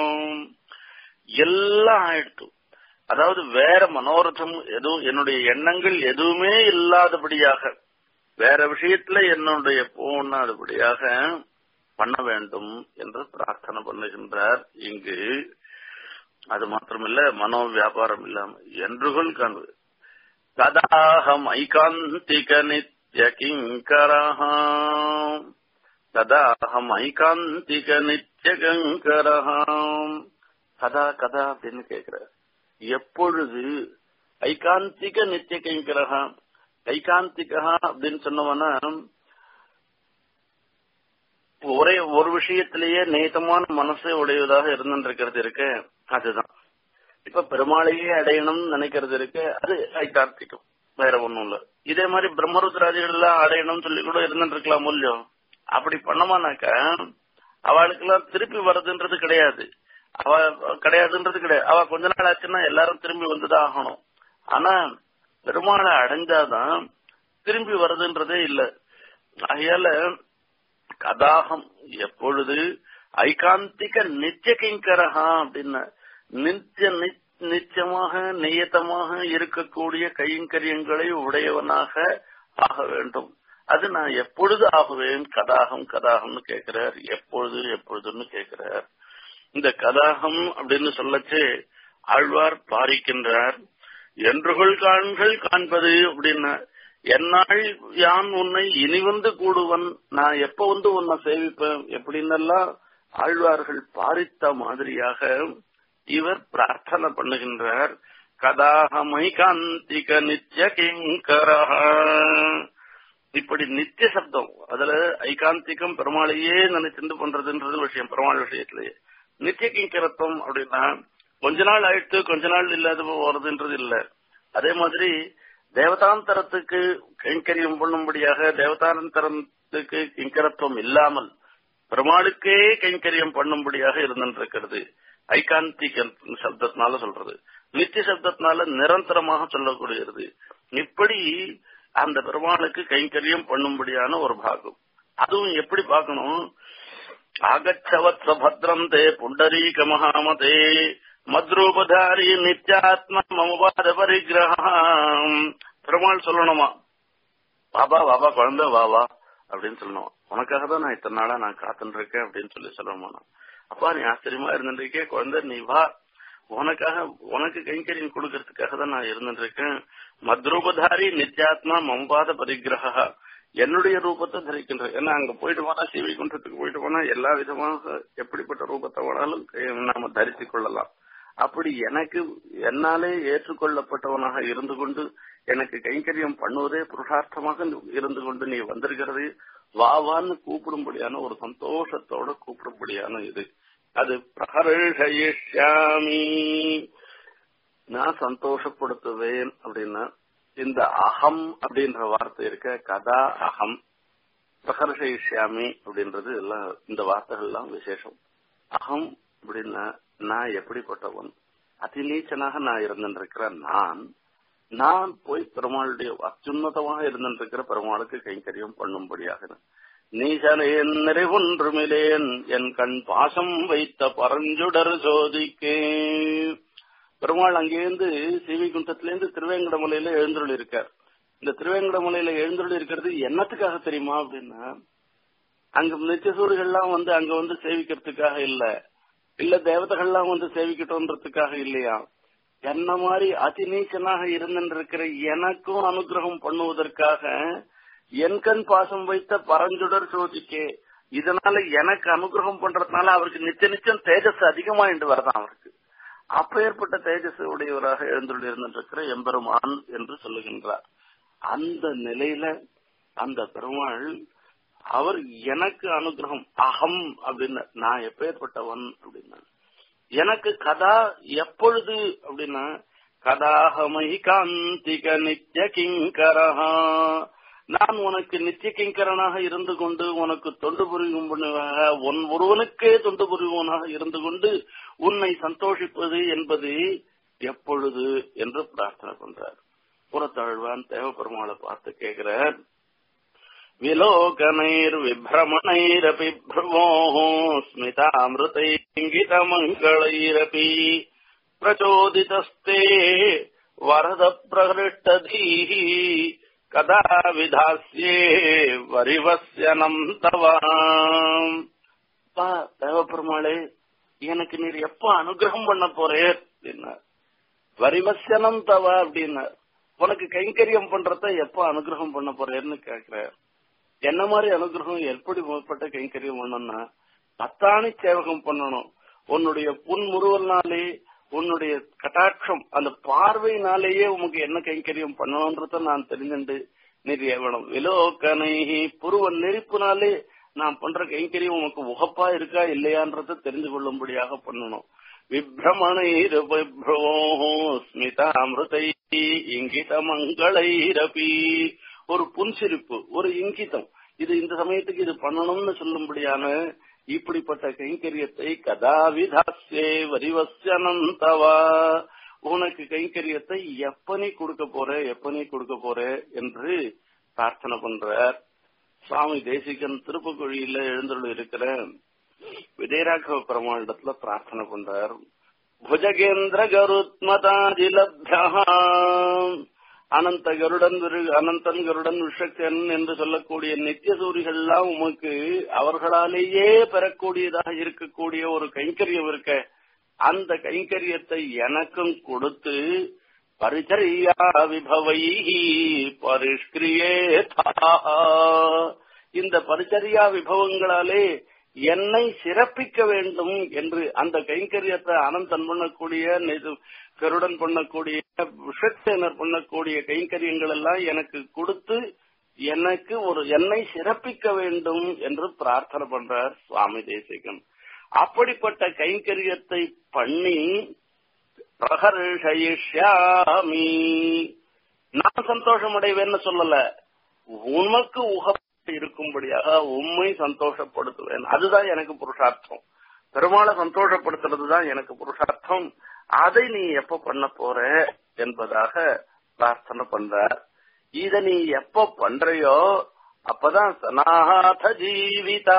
எல்லாம் ஆயிடுத்து அதாவது வேற மனோரதம் எதுவும் என்னுடைய எண்ணங்கள் எதுவுமே இல்லாதபடியாக வேற விஷயத்துல என்னுடைய போனாதபடியாக பண்ண வேண்டும் என்று பிரார்த்தனை பண்ணுகின்றார் இங்கு அது மாத்திரமில்ல மனோ வியாபாரம் இல்லாம என்றுகள் காண்பது கதாஹம் ஐகாந்திக நித்ய கிங்கரஹாம் கதாஹம் ஐகாந்திக நித்ய கங்கரஹாம் கதா கதா அப்படின்னு கேக்குற எப்பொழுது ஐகாந்திக நித்திய கைங்கரகா ஐகாந்திகா அப்படின்னு சொன்னவனா ஒரே ஒரு விஷயத்திலேயே நேதமான மனசை உடையதாக இருந்துருக்கிறது இருக்கு அதுதான் இப்ப பெருமாளையே அடையணும்னு நினைக்கிறது இருக்கு அது ஐகார்த்திகம் வேற ஒண்ணும் இல்ல இதே மாதிரி பிரம்மருத்ராதிகள் எல்லாம் அடையணும்னு சொல்லி கூட இருந்துட்டு இருக்கலாம் இல்லையோ அப்படி பண்ணமானாக்க அவளுக்கு எல்லாம் திருப்பி வர்றதுன்றது கிடையாது அவ கிடையாதுன்றது கிடையாது அவ கொஞ்ச நாள் ஆச்சுன்னா எல்லாரும் திரும்பி வந்துதான் ஆகணும் ஆனா பெருமாளை அடைஞ்சாதான் திரும்பி வருதுன்றதே இல்ல ஆகையால கதாகம் எப்பொழுது ஐகாந்திக நித்திய கிங்கரஹா அப்படின்னா நித்திய நிச்சயமாக நியத்தமாக இருக்கக்கூடிய கைங்கரியங்களை உடையவனாக ஆக வேண்டும் அது நான் எப்பொழுது ஆகுவேன் கதாகம் கதாகம்னு கேட்கிறார் எப்பொழுது எப்பொழுதுன்னு கேட்கிறார் இந்த கதாகம் அப்படின்னு சொல்லச்சு ஆழ்வார் பாரிக்கின்றார் என்றுகள் காண்கள் காண்பது அப்படின்னா என்னால் யான் உன்னை இனி வந்து கூடுவன் நான் எப்ப வந்து உன்னை சேவிப்பேன் எப்படின்னெல்லாம் ஆழ்வார்கள் பாரித்த மாதிரியாக இவர் பிரார்த்தனை பண்ணுகின்றார் கதாகமை காந்திக நித்திய கிங்கரஹ இப்படி நித்திய சப்தம் அதுல ஐகாந்திகம் பெருமாளையே நினைச்சிருந்து பண்றதுன்றது விஷயம் பெருமாள் விஷயத்திலேயே நித்திய கிங்கரத்துவம் அப்படின்னா கொஞ்ச நாள் ஆயிடுத்து கொஞ்ச நாள் இல்லாத வருதுன்றது இல்ல அதே மாதிரி தேவதாந்தரத்துக்கு கைங்கரியம் பண்ணும்படியாக தேவதாந்தரத்துக்கு கிங்கரத்துவம் இல்லாமல் பெருமாளுக்கே கைங்கரியம் பண்ணும்படியாக இருந்திருக்கிறது ஐகாந்திக சப்தத்தினால சொல்றது நித்திய சப்தத்தினால நிரந்தரமாக சொல்லக்கூடியது இப்படி அந்த பெருமாளுக்கு கைங்கரியம் பண்ணும்படியான ஒரு பாகம் அதுவும் எப்படி பார்க்கணும் ஆகச்சவத்ஸ பத்ரம் தே புண்டரீக மகாமதே மத்ரூபதாரி நித்யாத்மா மமபாத பரிகிரகம் பெருமாள் சொல்லணுமா பாபா பாபா குழந்தை வாவா அப்படின்னு சொல்லணும் உனக்காக தான் நான் இத்தனை நாளா நான் காத்துட்டு இருக்கேன் அப்படின்னு சொல்லி சொல்லணுமா அப்பா நீ ஆச்சரியமா இருந்துருக்கே குழந்தை நீ வா உனக்காக உனக்கு கைங்கரியம் கொடுக்கறதுக்காக தான் நான் இருந்துட்டு இருக்கேன் மத்ரூபதாரி நித்யாத்மா மம்பாத பரிகிரகா என்னுடைய ரூபத்தை தரிக்கின்ற ஏன்னா அங்க போயிட்டு போனா சிவி குன்றத்துக்கு போயிட்டு போனா எல்லா விதமாக எப்படிப்பட்ட ரூபத்தை வேணாலும் நாம தரித்து கொள்ளலாம் அப்படி எனக்கு என்னாலே ஏற்றுக்கொள்ளப்பட்டவனாக இருந்து கொண்டு எனக்கு கைங்கரியம் பண்ணுவதே புருஷார்த்தமாக இருந்து கொண்டு நீ வந்திருக்கிறது வாவான்னு கூப்பிடும்படியான ஒரு சந்தோஷத்தோட கூப்பிடும்படியான இது அது பிரகர்ஷயிஷ்யாமி நான் சந்தோஷப்படுத்துவேன் அப்படின்னா இந்த அகம் அப்படின்ற வார்த்தை இருக்க கதா அகம் பிரகர்ஷயிஷ்யாமி அப்படின்றது எல்லாம் இந்த வார்த்தைகள் எல்லாம் விசேஷம் அகம் அப்படின்னா நான் எப்படிப்பட்டவன் அதிநீச்சனாக நான் இருந்திருக்கிற நான் நான் போய் பெருமாளுடைய அத்யுன்னதமாக இருந்திருக்கிற பெருமாளுக்கு கைங்கரியம் பண்ணும்படியாக நீசனேன் நிறைவொன்றுமிலேன் என் கண் பாசம் வைத்த பரஞ்சுடர் சோதிக்கே பெருமாள் அங்கேருந்து சிவிகுண்டத்திலேருந்து திருவேங்கடமலையில எழுந்துள்ள இருக்கார் இந்த திருவேங்கடமலையில எழுந்துள்ள இருக்கிறது என்னத்துக்காக தெரியுமா அப்படின்னா அங்க நித்தியசூரிகள்லாம் வந்து அங்க வந்து சேவிக்கிறதுக்காக இல்ல இல்ல தேவதைகள்லாம் வந்து சேவிக்கட்டும்ன்றதுக்காக இல்லையா என்ன மாதிரி அதிநீச்சனாக இருந்திருக்கிற எனக்கும் அனுகிரகம் பண்ணுவதற்காக என் கண் பாசம் வைத்த பரஞ்சுடர் சோதிக்கே இதனால எனக்கு அனுகிரகம் பண்றதுனால அவருக்கு நிச்சய நிச்சயம் தேஜஸ் அதிகமாயிட்டு வரதான் அவருக்கு அப்ப ஏற்பட்ட தேஜஸ் உடையவராக எழுந்துள்ள இருந்திருக்கிற எம்பெருமான் என்று சொல்லுகின்றார் அந்த நிலையில அந்த பெருமாள் அவர் எனக்கு அனுகிரகம் அகம் அப்படின்னு நான் எப்பேற்பட்டவன் அப்படின்னா எனக்கு கதா எப்பொழுது அப்படின்னா கதாகமை காந்திக நித்திய கிங்கரஹா நான் உனக்கு நித்திய கிங்கரனாக இருந்து கொண்டு உனக்கு தொண்டு புரியும்படியாக உன் ஒருவனுக்கே தொண்டு புரிவனாக இருந்து கொண்டு உன்னை சந்தோஷிப்பது என்பது எப்பொழுது என்று பிரார்த்தனை பண்றார் புறத்தாழ்வான் தேவபெருமாளை பார்த்து கேட்கிறார் विलोकनैर्विभ्रमणैरपि भ्रुवोः स्मितामृतैङ्गितमङ्गलैरपि प्रचोदितस्ते वरदप्रहृष्टधीः कदा विधास्ये वरिवस्यनम् तव தேவபெருமாளே எனக்கு நீர் எப்ப அனுகிரகம் பண்ண போறேர் அப்படின்னார் வரிவசனம் தவ அப்படின்னார் உனக்கு கைங்கரியம் பண்றத எப்ப அனுகிரகம் பண்ண போறேன்னு கேக்குற என்ன மாதிரி அனுகிரகம் எப்படி முற்பட்ட கைங்கரியம் பண்ணணும்னா பத்தாணி சேவகம் பண்ணணும் உன்னுடைய புன்முறுவல்னாலே உன்னுடைய கட்டாட்சம் அந்த பார்வையினாலேயே உமக்கு என்ன கைங்கரியம் பண்ணணும்ன்றத நான் தெரிஞ்சுண்டு நீர் எவனம் விலோக்கனை புருவன் நெருப்புனாலே நான் பண்ற கைங்கரியம் உமக்கு உகப்பா இருக்கா இல்லையான்றத தெரிந்து கொள்ளும்படியாக பண்ணணும் விப்ரமணைரபிரோ ஸ்மிதாமிருதை இங்கித மங்களைரபி ஒரு புன்சிரிப்பு ஒரு இங்கிதம் இது இந்த சமயத்துக்கு இது பண்ணணும்னு சொல்லும்படியான இப்படிப்பட்ட கைங்கரியத்தை கதாவிதாஸ்யே வரிவசனந்தவா உனக்கு கைங்கரியத்தை எப்ப நீ கொடுக்க போற எப்ப நீ கொடுக்க போற என்று பிரார்த்தனை பண்றார் சுவாமி தேசிகன் திருப்புக்குழியில எழுந்துள்ள இருக்கிற விஜயராഘவ பெருமாளிடத்துல பிரார்த்தனை பண்றார் புஜகேந்திர கருத்மதாதிலப்யா அனந்த கருடன் அனந்தன் கருடன் விஷக்கன் என்று சொல்லக்கூடிய நித்திய சூரிகள்லாம் உமக்கு அவர்களாலேயே பெறக்கூடியதாக இருக்கக்கூடிய ஒரு கைங்கரியம் இருக்க அந்த கைங்கரியத்தை எனக்கும் கொடுத்து பரிச்சரியா விபவை பரிஷ்கிரியே இந்த பரிச்சரியா விபவங்களாலே என்னை சிறப்பிக்க வேண்டும் என்று அந்த கைங்கரியத்தை அனந்தன் பண்ணக்கூடிய கருடன் பண்ணக்கூடிய விஷக்சேனர் பண்ணக்கூடிய கைங்கரியங்கள் எல்லாம் எனக்கு கொடுத்து எனக்கு ஒரு என்னை சிறப்பிக்க வேண்டும் என்று பிரார்த்தனை பண்றார் சுவாமி தேசிகன் அப்படிப்பட்ட கைங்கரியத்தை பண்ணி பிரகர்ஷயிஷ்யாமி நான் சந்தோஷம் அடைவேன்னு சொல்லல உனக்கு உக இருக்கும்படியாக உண்மை சந்தோஷப்படுத்துவேன் அதுதான் எனக்கு புருஷார்த்தம் பெருமாளை சந்தோஷப்படுத்துறது தான் எனக்கு புருஷார்த்தம் அதை நீ எப்ப பண்ண போற என்பதாக பிரார்த்தனை பண்ற இத நீ எப்ப பண்றையோ அப்பதான் சனாத ஜீவிதா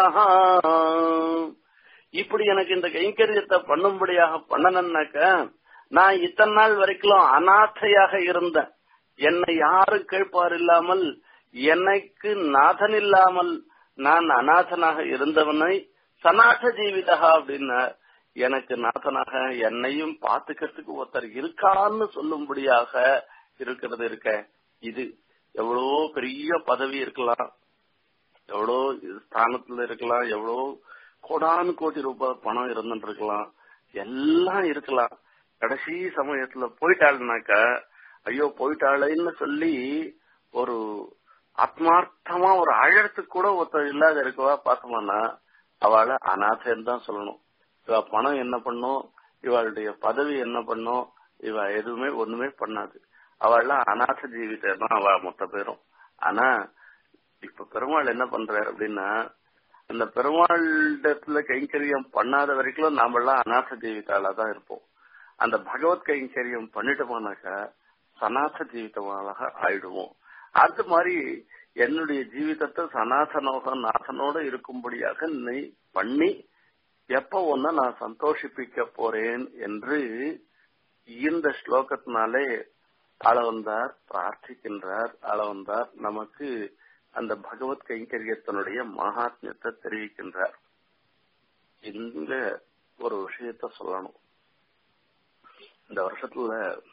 இப்படி எனக்கு இந்த கைங்கரியத்தை பண்ணும்படியாக பண்ணணும்னாக்க நான் இத்தனை நாள் வரைக்கும் அநாதையாக இருந்தேன் என்னை யாரும் கேட்பார் இல்லாமல் எனக்கு நாதன் இல்லாமல் நான் அநாதனாக இருந்தவனை சனாத ஜீவிதா அப்படின்னா எனக்கு நாதனாக என்னையும் பாத்துக்கிறதுக்கு ஒருத்தர் இருக்கான்னு சொல்லும்படியாக இருக்கிறது இருக்க இது எவ்வளோ பெரிய பதவி இருக்கலாம் எவ்வளோ ஸ்தானத்துல இருக்கலாம் எவ்வளோ கோடானு கோடி ரூபாய் பணம் இருந்துட்டு இருக்கலாம் எல்லாம் இருக்கலாம் கடைசி சமயத்துல போயிட்டாள்னாக்கா ஐயோ போயிட்டாளேன்னு சொல்லி ஒரு ஆத்மார்த்தமா ஒரு அழகத்துக்கு கூட ஒருத்தர் இல்லாத இருக்கவா பார்த்தோம்னா அவளை அநாதன்னு தான் சொல்லணும் இவ பணம் என்ன பண்ணும் இவளுடைய பதவி என்ன பண்ணும் இவ எதுவுமே ஒண்ணுமே பண்ணாது அவள்லாம் அநாத ஜீவிதா தான் அவ மொத்த பேரும் ஆனா இப்ப பெருமாள் என்ன பண்றாரு அப்படின்னா அந்த பெருமாளிடத்துல கைங்கரியம் பண்ணாத வரைக்கும் நாமெல்லாம் அநாத ஜீவிதாலா தான் இருப்போம் அந்த பகவத் கைங்கரியம் பண்ணிட்டு போனாக்கா சனாத ஜீவிதமாக ஆயிடுவோம் அது மாதிரி என்னுடைய ஜீவிதத்தை சனாதனோக நாசனோட இருக்கும்படியாக நீ பண்ணி எப்ப ஒன்ன நான் சந்தோஷிப்பிக்க போறேன் என்று இந்த ஸ்லோகத்தினாலே அளவந்தார் பிரார்த்திக்கின்றார் அளவந்தார் நமக்கு அந்த பகவத் கைங்கரியத்தினுடைய மகாத்மியத்தை தெரிவிக்கின்றார் இந்த ஒரு விஷயத்த சொல்லணும் இந்த வருஷத்துல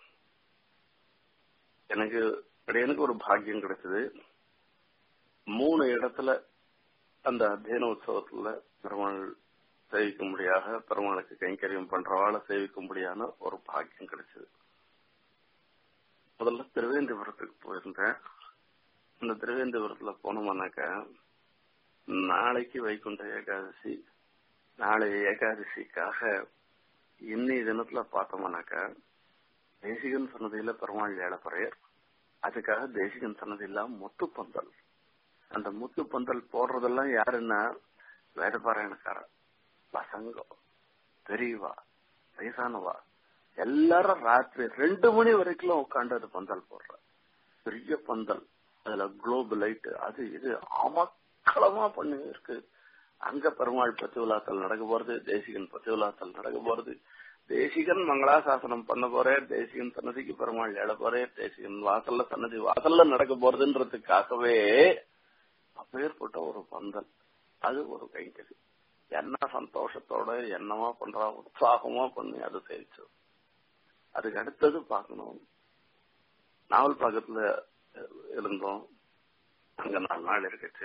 எனக்கு எனக்கு ஒரு பாக்கியம் கிடைச்சது மூணு இடத்துல அந்த அத்தியன உற்சவத்துல பெருமாள் சேவிக்கும்படியாக பெருமாளுக்கு கைங்கரியம் பண்றவாளை சேவிக்கும்படியான ஒரு பாக்கியம் கிடைச்சது முதல்ல திருவேந்திபுரத்துக்கு போயிருந்தேன் இந்த திருவேந்திபுரத்துல போனோம்னாக்க நாளைக்கு வைகுண்ட ஏகாதசி நாளைய ஏகாதசிக்காக இன்னி தினத்துல பார்த்தோம்னாக்க தேசிகன் சன்னதியில பெருமாள் ஏழப்பறையர் அதுக்காக தேசிகன் சன்னதியில முத்து பந்தல் அந்த முத்து பந்தல் போடுறதெல்லாம் யாருன்னா வேதபாராயணக்காரர் பசங்க பெரியவா வயசானவா எல்லாரும் ராத்திரி ரெண்டு மணி வரைக்கும் உட்காந்து அது பந்தல் போடுற பெரிய பந்தல் அதுல குளோப் லைட் அது இது அமக்களமா பண்ணி இருக்கு அங்க பெருமாள் பத்திவிழாக்கள் நடக்க போறது தேசிகன் பத்திவிழாக்கள் நடக்க போறது தேசிகன் மங்களாசாசனம் பண்ண போறேன் தேசிகன் சன்னதிக்கு பெருமாள் எழ போறேன் தேசிகன் வாசல்ல சன்னதி வாசல்ல நடக்க போறதுன்றதுக்காகவே அப்பேற்பட்ட ஒரு பந்தல் அது ஒரு கைங்கரி என்ன சந்தோஷத்தோட என்னமா பண்றா உற்சாகமா பண்ணி அது தெரிச்சு அதுக்கு அடுத்தது பார்க்கணும் நாவல் பாக்கத்துல இருந்தோம் அங்க நாலு நாள் இருக்குச்சு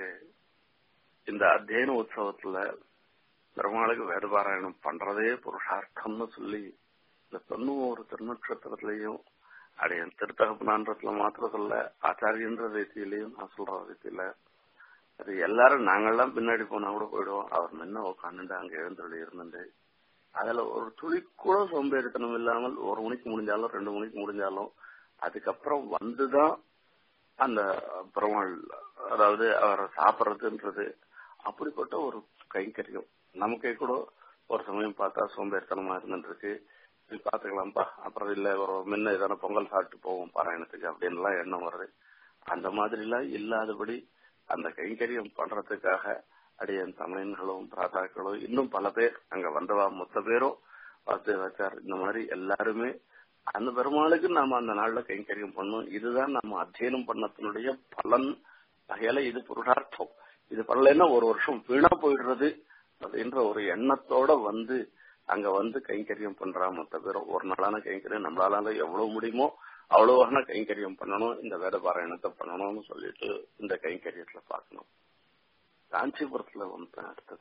இந்த அத்தியன உற்சவத்துல பெருமாளுக்கு வேதபாராயணம் பண்றதே புருஷார்த்தம்னு சொல்லி இந்த தொண்ணூறு திருநட்சத்திரத்திலையும் அடையன் திருத்தகப்பனான்றதுல மாத்திரம் சொல்ல ஆச்சாரியன்ற ரீதியிலையும் நான் சொல்ற ரீதியில அது எல்லாரும் நாங்கெல்லாம் பின்னாடி போனா கூட போயிடுவோம் அவர் முன்ன உட்காந்துட்டு அங்க எழுந்துள்ள இருந்துட்டு அதுல ஒரு துளி கூட சோம்பேறித்தனம் இல்லாமல் ஒரு மணிக்கு முடிஞ்சாலும் ரெண்டு மணிக்கு முடிஞ்சாலும் அதுக்கப்புறம் வந்துதான் அந்த பெருமாள் அதாவது அவர் சாப்பிடுறதுன்றது அப்படிப்பட்ட ஒரு கைங்கரியம் நமக்கே கூட ஒரு சமயம் பார்த்தா சோம்பேறித்தனமா இருந்துட்டு இருக்கு இது பாத்துக்கலாம்ப்பா அப்புறம் இல்ல ஒரு முன்ன ஏதான பொங்கல் சாப்பிட்டு போவோம் பாராயணத்துக்கு அப்படின்லாம் எண்ணம் வருது அந்த மாதிரி எல்லாம் இல்லாதபடி அந்த கைங்கரியம் பண்றதுக்காக அடியன் தமிழன்களும் பிராதாக்களும் இன்னும் பல பேர் அங்க வந்தவா மொத்த பேரும் வாசு வச்சார் இந்த மாதிரி எல்லாருமே அந்த பெருமாளுக்கு நாம அந்த நாள்ல கைங்கரியம் பண்ணோம் இதுதான் நம்ம அத்தியனம் பண்ணத்தினுடைய பலன் வகையில இது புருஷார்த்தம் இது பண்ணலைன்னா ஒரு வருஷம் வீணா போயிடுறது அப்படின்ற ஒரு எண்ணத்தோட வந்து அங்க வந்து கைங்கரியம் பண்றா மொத்த பேரும் ஒரு நாளான கைங்கரியம் நம்மளால எவ்வளவு முடியுமோ அவ்வளவான கைங்கரியம் பண்ணணும் இந்த வேத பாராயணத்தை பண்ணணும்னு சொல்லிட்டு இந்த கைங்கரியத்துல பார்க்கணும் காஞ்சிபுரத்துல வந்து அடுத்தது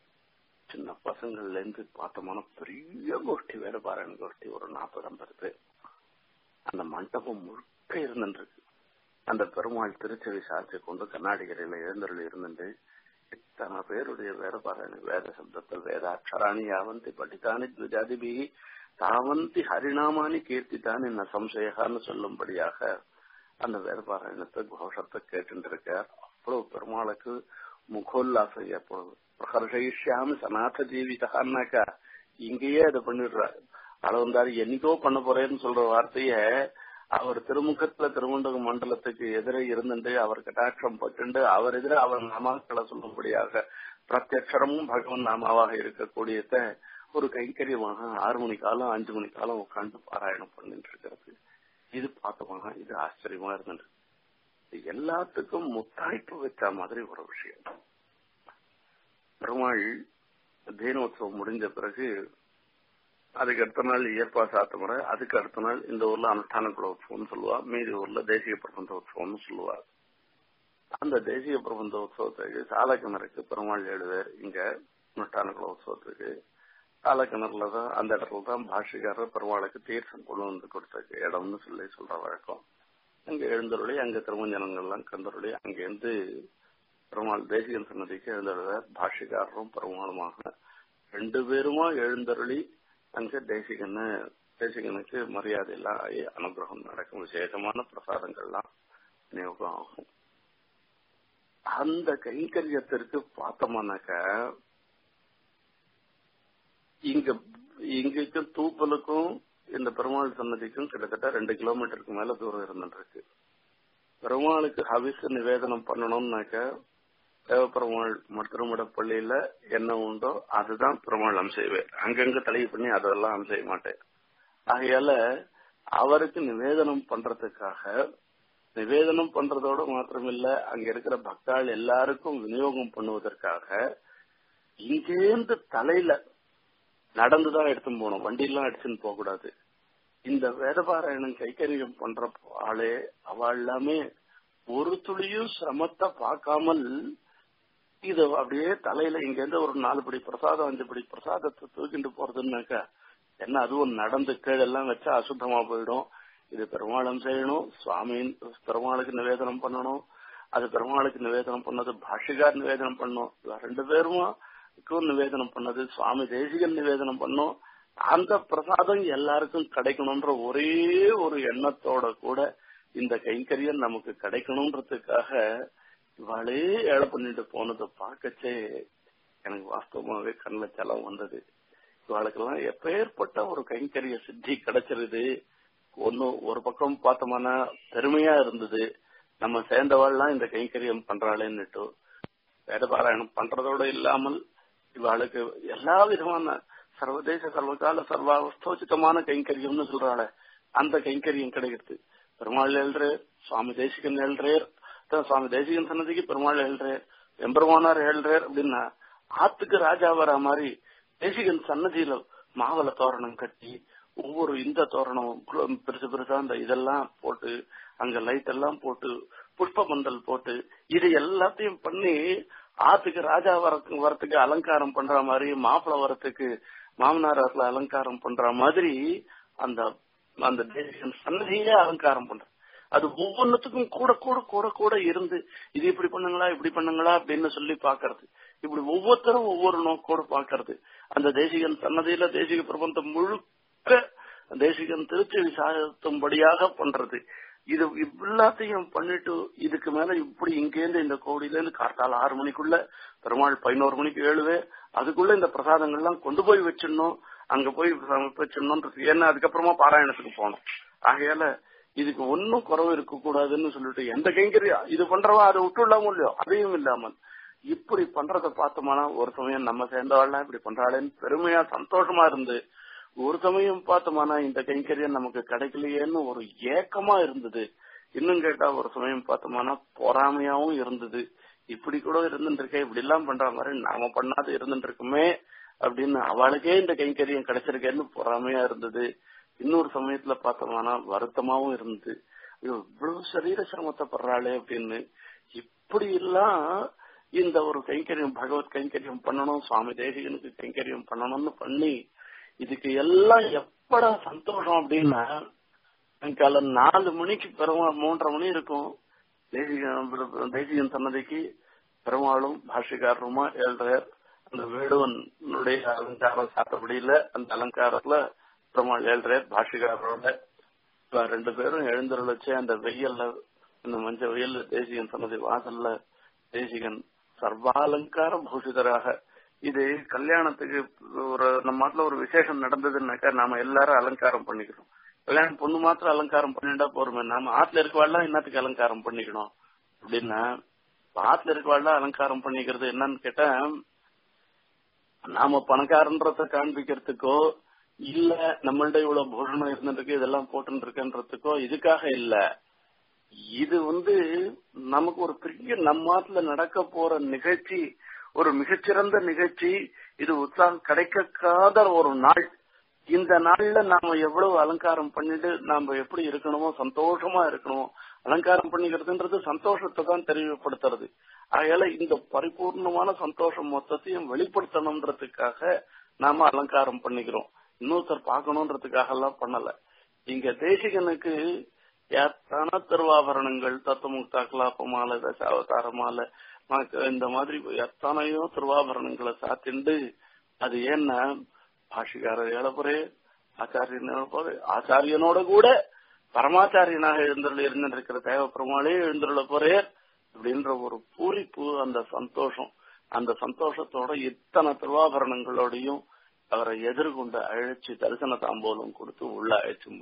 சின்ன பசங்கள்ல இருந்து பார்த்தோம்னா பெரிய கோஷ்டி வேத பாராயண கோஷ்டி ஒரு நாற்பது ஐம்பது பேர் அந்த மண்டபம் முழுக்க இருந்துருக்கு அந்த பெருமாள் திருச்செவி சாட்சி கொண்டு கண்ணாடிகரையில எழுந்தருள் இருந்துட்டு இத்தனை பேருடைய வேத பாராயண வேத சப்தத்தில் வேதாட்சராணி யாவந்தி படித்தானி துஜாதிபி தாவந்தி ஹரிநாமானி கீர்த்தித்தான் என்ன சம்சயகான்னு சொல்லும்படியாக அந்த வேத பாராயணத்தை கோஷத்தை கேட்டு இருக்கார் அவ்வளவு பெருமாளுக்கு முகோல்லாசம் ஏற்படுது பிரகர்ஷயிஷ்யாமி சனாத ஜீவிதான்னாக்கா இங்கேயே அதை பண்ணிடுறாரு அளவந்தாரு என்னைக்கோ பண்ண போறேன்னு சொல்ற வார்த்தைய அவர் திருமுகத்துல திருமண்டக மண்டலத்துக்கு எதிரே இருந்துட்டு அவர் கட்டாட்சம் பட்டுண்டு அவர் எதிர அவர் நாமாக்களை சொல்லும்படியாக பிரத்யக்ஷரமும் பகவன் நாமாவாக இருக்கக்கூடியத ஒரு கைங்கரியமாக ஆறு மணி காலம் அஞ்சு மணி காலம் உட்காந்து பாராயணம் பண்ணிட்டு இருக்கிறது இது பார்த்தோமாக இது ஆச்சரியமா இருந்துட்டு இது எல்லாத்துக்கும் முத்தாய்ப்பு வச்ச மாதிரி ஒரு விஷயம் பெருமாள் தீனோத்சவம் முடிஞ்ச பிறகு அதுக்கு அடுத்த நாள் இயற்பா சாத்த முறை அதுக்கு அடுத்த நாள் இந்த ஊர்ல அனுஷ்டான குல உற்சவம்னு சொல்லுவா மீதி ஊர்ல தேசிய பிரபந்த உற்சவம்னு சொல்லுவா அந்த தேசிய பிரபந்த உற்சவத்துக்கு சாலக்கிணறுக்கு பெருமாள் ஏழு பேர் இங்க அனுஷ்டான குல உற்சவத்துக்கு சாலக்கிணறுல தான் அந்த இடத்துல தான் பாஷிகாரர் பெருமாளுக்கு தீர்த்தம் கொண்டு வந்து கொடுத்த இடம்னு சொல்லி சொல்ற வழக்கம் அங்க எழுந்தருளி அங்க திருமஞ்சனங்கள்லாம் கந்தருளி அங்கேருந்து பெருமாள் தேசிகன் சன்னதிக்கு எழுந்தருளார் பாஷிகாரரும் பெருமாளுமாக ரெண்டு பேருமா எழுந்தருளி அங்க தேசிகன்னு தேசிகனுக்கு மரியாதை எல்லாம் ஆகி அனுகிரகம் நடக்கும் விசேஷமான பிரசாதங்கள்லாம் விநியோகம் ஆகும் அந்த கைங்கரியத்திற்கு பார்த்தோம்னாக்க இங்க இங்கேக்கும் தூப்பலுக்கும் இந்த பெருமாள் சன்னதிக்கும் கிட்டத்தட்ட ரெண்டு கிலோமீட்டருக்கு மேல தூரம் இருந்துருக்கு பெருமாளுக்கு ஹவிசு நிவேதனம் பண்ணணும்னாக்க தேவப்பெருமாள் திருமடப்பள்ளியில என்ன உண்டோ அதுதான் பெருமாள் அம்சைவேன் அங்கங்க தலையை பண்ணி அதெல்லாம் அம்சைய மாட்டேன் ஆகையால அவருக்கு நிவேதனம் பண்றதுக்காக நிவேதனம் பண்றதோட மாத்திரமில்ல அங்க இருக்கிற பக்தாள் எல்லாருக்கும் விநியோகம் பண்ணுவதற்காக இங்கேருந்து தலையில நடந்துதான் எடுத்துன்னு போகணும் வண்டியெல்லாம் அடிச்சுன்னு போக கூடாது இந்த வேதபாராயணம் கைக்கரியம் பண்ற ஆளே அவ எல்லாமே ஒரு துளியும் சிரமத்தை பார்க்காமல் இது அப்படியே தலையில இங்க இருந்து ஒரு நாலு படி பிரசாதம் அஞ்சு படி பிரசாதத்தை தூக்கிட்டு போறதுன்னாக்கா என்ன அதுவும் நடந்து கீழெல்லாம் வச்சா அசுத்தமா போயிடும் இது பெருமாளும் செய்யணும் சுவாமியின் பெருமாளுக்கு நிவேதனம் பண்ணணும் அது பெருமாளுக்கு நிவேதனம் பண்ணது பாஷிகார் நிவேதனம் பண்ணும் ரெண்டு பேருமா நிவேதனம் பண்ணது சுவாமி தேசிகன் நிவேதனம் பண்ணும் அந்த பிரசாதம் எல்லாருக்கும் கிடைக்கணும்ன்ற ஒரே ஒரு எண்ணத்தோட கூட இந்த கைங்கரியம் நமக்கு கிடைக்கணும்ன்றதுக்காக இவாளே ஏழை பண்ணிட்டு போனதை பார்க்கச்சே எனக்கு வாஸ்தவமாவே கண்ணில் செலம் வந்தது இவாளுக்கெல்லாம் எப்பேற்பட்ட ஒரு கைங்கரிய சித்தி கிடைச்சிருது ஒன்னு ஒரு பக்கம் பார்த்தோம்னா பெருமையா இருந்தது நம்ம சேர்ந்தவாள்லாம் இந்த கைங்கரியம் பண்றாளேன்னுட்டு வேதபாராயணம் பண்றதோட இல்லாமல் இவாளுக்கு எல்லா விதமான சர்வதேச சர்வகால சர்வாவஸ்தோச்சிதமான கைங்கரியம்னு சொல்றாள அந்த கைங்கரியம் கிடைக்கிறது பெருமாள் எழுறேர் சுவாமி தேசிகன் எழுறேர் சுவாமி தேசிகன் சன்னதிக்கு பெருமாள் எழுறேர் எம்பெருமானார் எழுறேர் அப்படின்னா ஆத்துக்கு ராஜா வர மாதிரி தேசிகன் சன்னதியில மாவள தோரணம் கட்டி ஒவ்வொரு இந்த தோரணம் பெருசு பெருசா அந்த இதெல்லாம் போட்டு அங்க லைட் எல்லாம் போட்டு புஷ்ப மண்டல் போட்டு இது எல்லாத்தையும் பண்ணி ஆத்துக்கு ராஜா வர வரத்துக்கு அலங்காரம் பண்ற மாதிரி மாப்பிள வரத்துக்கு மாமனார் வரல அலங்காரம் பண்ற மாதிரி அந்த அந்த தேசிகன் சன்னதியே அலங்காரம் பண்ற அது ஒவ்வொன்றுத்துக்கும் கூட கூட கூட கூட இருந்து இது இப்படி பண்ணுங்களா இப்படி பண்ணுங்களா அப்படின்னு சொல்லி பாக்குறது இப்படி ஒவ்வொருத்தரும் ஒவ்வொரு நோக்கோடு பாக்குறது அந்த தேசிகன் சன்னதியில தேசிக பிரபந்தம் முழுக்க தேசிகன் திருச்சி விசாரித்தும்படியாக பண்றது இது எல்லாத்தையும் பண்ணிட்டு இதுக்கு மேல இப்படி இங்கேருந்து இந்த கோடியில இருந்து கார்த்தால ஆறு மணிக்குள்ள பெருமாள் பதினோரு மணிக்கு ஏழுவே அதுக்குள்ள இந்த பிரசாதங்கள்லாம் கொண்டு போய் வச்சிடணும் அங்க போய் வச்சிடணும் ஏன்னா அதுக்கப்புறமா பாராயணத்துக்கு போகணும் ஆகையால இதுக்கு ஒன்னும் குறவு இருக்க கூடாதுன்னு சொல்லிட்டு எந்த கைங்கரியா இது பண்றவா அதை விட்டு இல்லாம இல்லையோ அதையும் இல்லாமல் இப்படி பண்றத பார்த்தோம்னா ஒரு சமயம் நம்ம சேர்ந்தவாள்லாம் இப்படி பண்றாளேன்னு பெருமையா சந்தோஷமா இருந்து ஒரு சமயம் பார்த்தோம்னா இந்த கைங்கரியம் நமக்கு கிடைக்கலையேன்னு ஒரு ஏக்கமா இருந்தது இன்னும் கேட்டா ஒரு சமயம் பார்த்தோம்னா பொறாமையாவும் இருந்தது இப்படி கூட இருந்துட்டு இருக்கேன் இப்படி எல்லாம் பண்ற மாதிரி நாம பண்ணாத இருந்துட்டு இருக்குமே அப்படின்னு அவளுக்கே இந்த கைங்கரியம் கிடைச்சிருக்கேன்னு பொறாமையா இருந்தது இன்னொரு சமயத்துல பார்த்தோம்னா வருத்தமாவும் இருந்தது இவ்வளவு சரீர சிரமத்தை படுறாளே அப்படின்னு இப்படி எல்லாம் இந்த ஒரு கைங்கரியம் பகவத் கைங்கரியம் பண்ணணும் சுவாமி தேசிகனுக்கு கைங்கரியம் பண்ணணும்னு பண்ணி இதுக்கு எல்லாம் எப்படா சந்தோஷம் அப்படின்னா காலம் நாலு மணிக்கு பெருமாள் மூன்றரை மணி இருக்கும் தேசிகன் தேசிகன் சன்னதிக்கு பெருமாளும் பாஷிகாரருமா எழுறார் அந்த வேடுவனுடைய அலங்காரம் சாத்தபடியில அந்த அலங்காரத்துல பெருமாள் எழுறார் பாஷிகாரரோட ரெண்டு பேரும் எழுந்தருளச்சு அந்த வெயில்ல அந்த மஞ்ச வெயில் தேசிகன் சன்னதி வாசல்ல தேசிகன் சர்வாலங்கார பூஷிதராக இது கல்யாணத்துக்கு ஒரு நம்ம நாட்டுல ஒரு விசேஷம் நடந்ததுன்னாக்கா நாம எல்லாரும் அலங்காரம் பண்ணிக்கிறோம் கல்யாணம் பொண்ணு மாத்திரம் அலங்காரம் பண்ணிட்டா போருமே நாம ஆத்துல இருக்கவாள்லாம் என்னத்துக்கு அலங்காரம் பண்ணிக்கணும் அப்படின்னா ஆத்துல இருக்கவாள்லாம் அலங்காரம் பண்ணிக்கிறது என்னன்னு கேட்டா நாம பணக்காரன்றத காண்பிக்கிறதுக்கோ இல்ல நம்மள்ட இவ்வளவு பூஷணம் இருந்துருக்கு இதெல்லாம் போட்டு இருக்குன்றதுக்கோ இதுக்காக இல்ல இது வந்து நமக்கு ஒரு பெரிய நம்மாத்துல நடக்க போற நிகழ்ச்சி ஒரு மிகச்சிறந்த நிகழ்ச்சி இது உற்சாகம் கிடைக்காத ஒரு நாள் இந்த நாள்ல நாம எவ்வளவு அலங்காரம் பண்ணிட்டு நாம எப்படி இருக்கணுமோ சந்தோஷமா இருக்கணுமோ அலங்காரம் பண்ணிக்கிறதுன்றது சந்தோஷத்தை தான் தெளிவுபடுத்துறது ஆகையால இந்த பரிபூர்ணமான சந்தோஷம் மொத்தத்தையும் வெளிப்படுத்தணுன்றதுக்காக நாம அலங்காரம் பண்ணிக்கிறோம் இன்னொருத்தர் பார்க்கணுன்றதுக்காக எல்லாம் பண்ணல இங்க தேசிகனுக்கு எத்தனை திருவாபரணங்கள் தத்துவமுக்தா கலாப்ப மாலை தசாவதார மாலை இந்த மாதிரி எத்தனையோ திருவாபரணங்களை சாத்திண்டு அது ஏன்னா பாஷிகாரர் ஏழப்புறே ஆச்சாரியன் ஏழப்புறே ஆச்சாரியனோட கூட பரமாச்சாரியனாக எழுந்தருள் இருந்திருக்கிற தேவ பெருமாளே எழுந்துள்ள போறே அப்படின்ற ஒரு பூரிப்பு அந்த சந்தோஷம் அந்த சந்தோஷத்தோட இத்தனை திருவாபரணங்களோடையும் அவரை எதிர்கொண்டு அழைச்சு தரிசன தாம்போலம் கொடுத்து உள்ள அழைச்சும்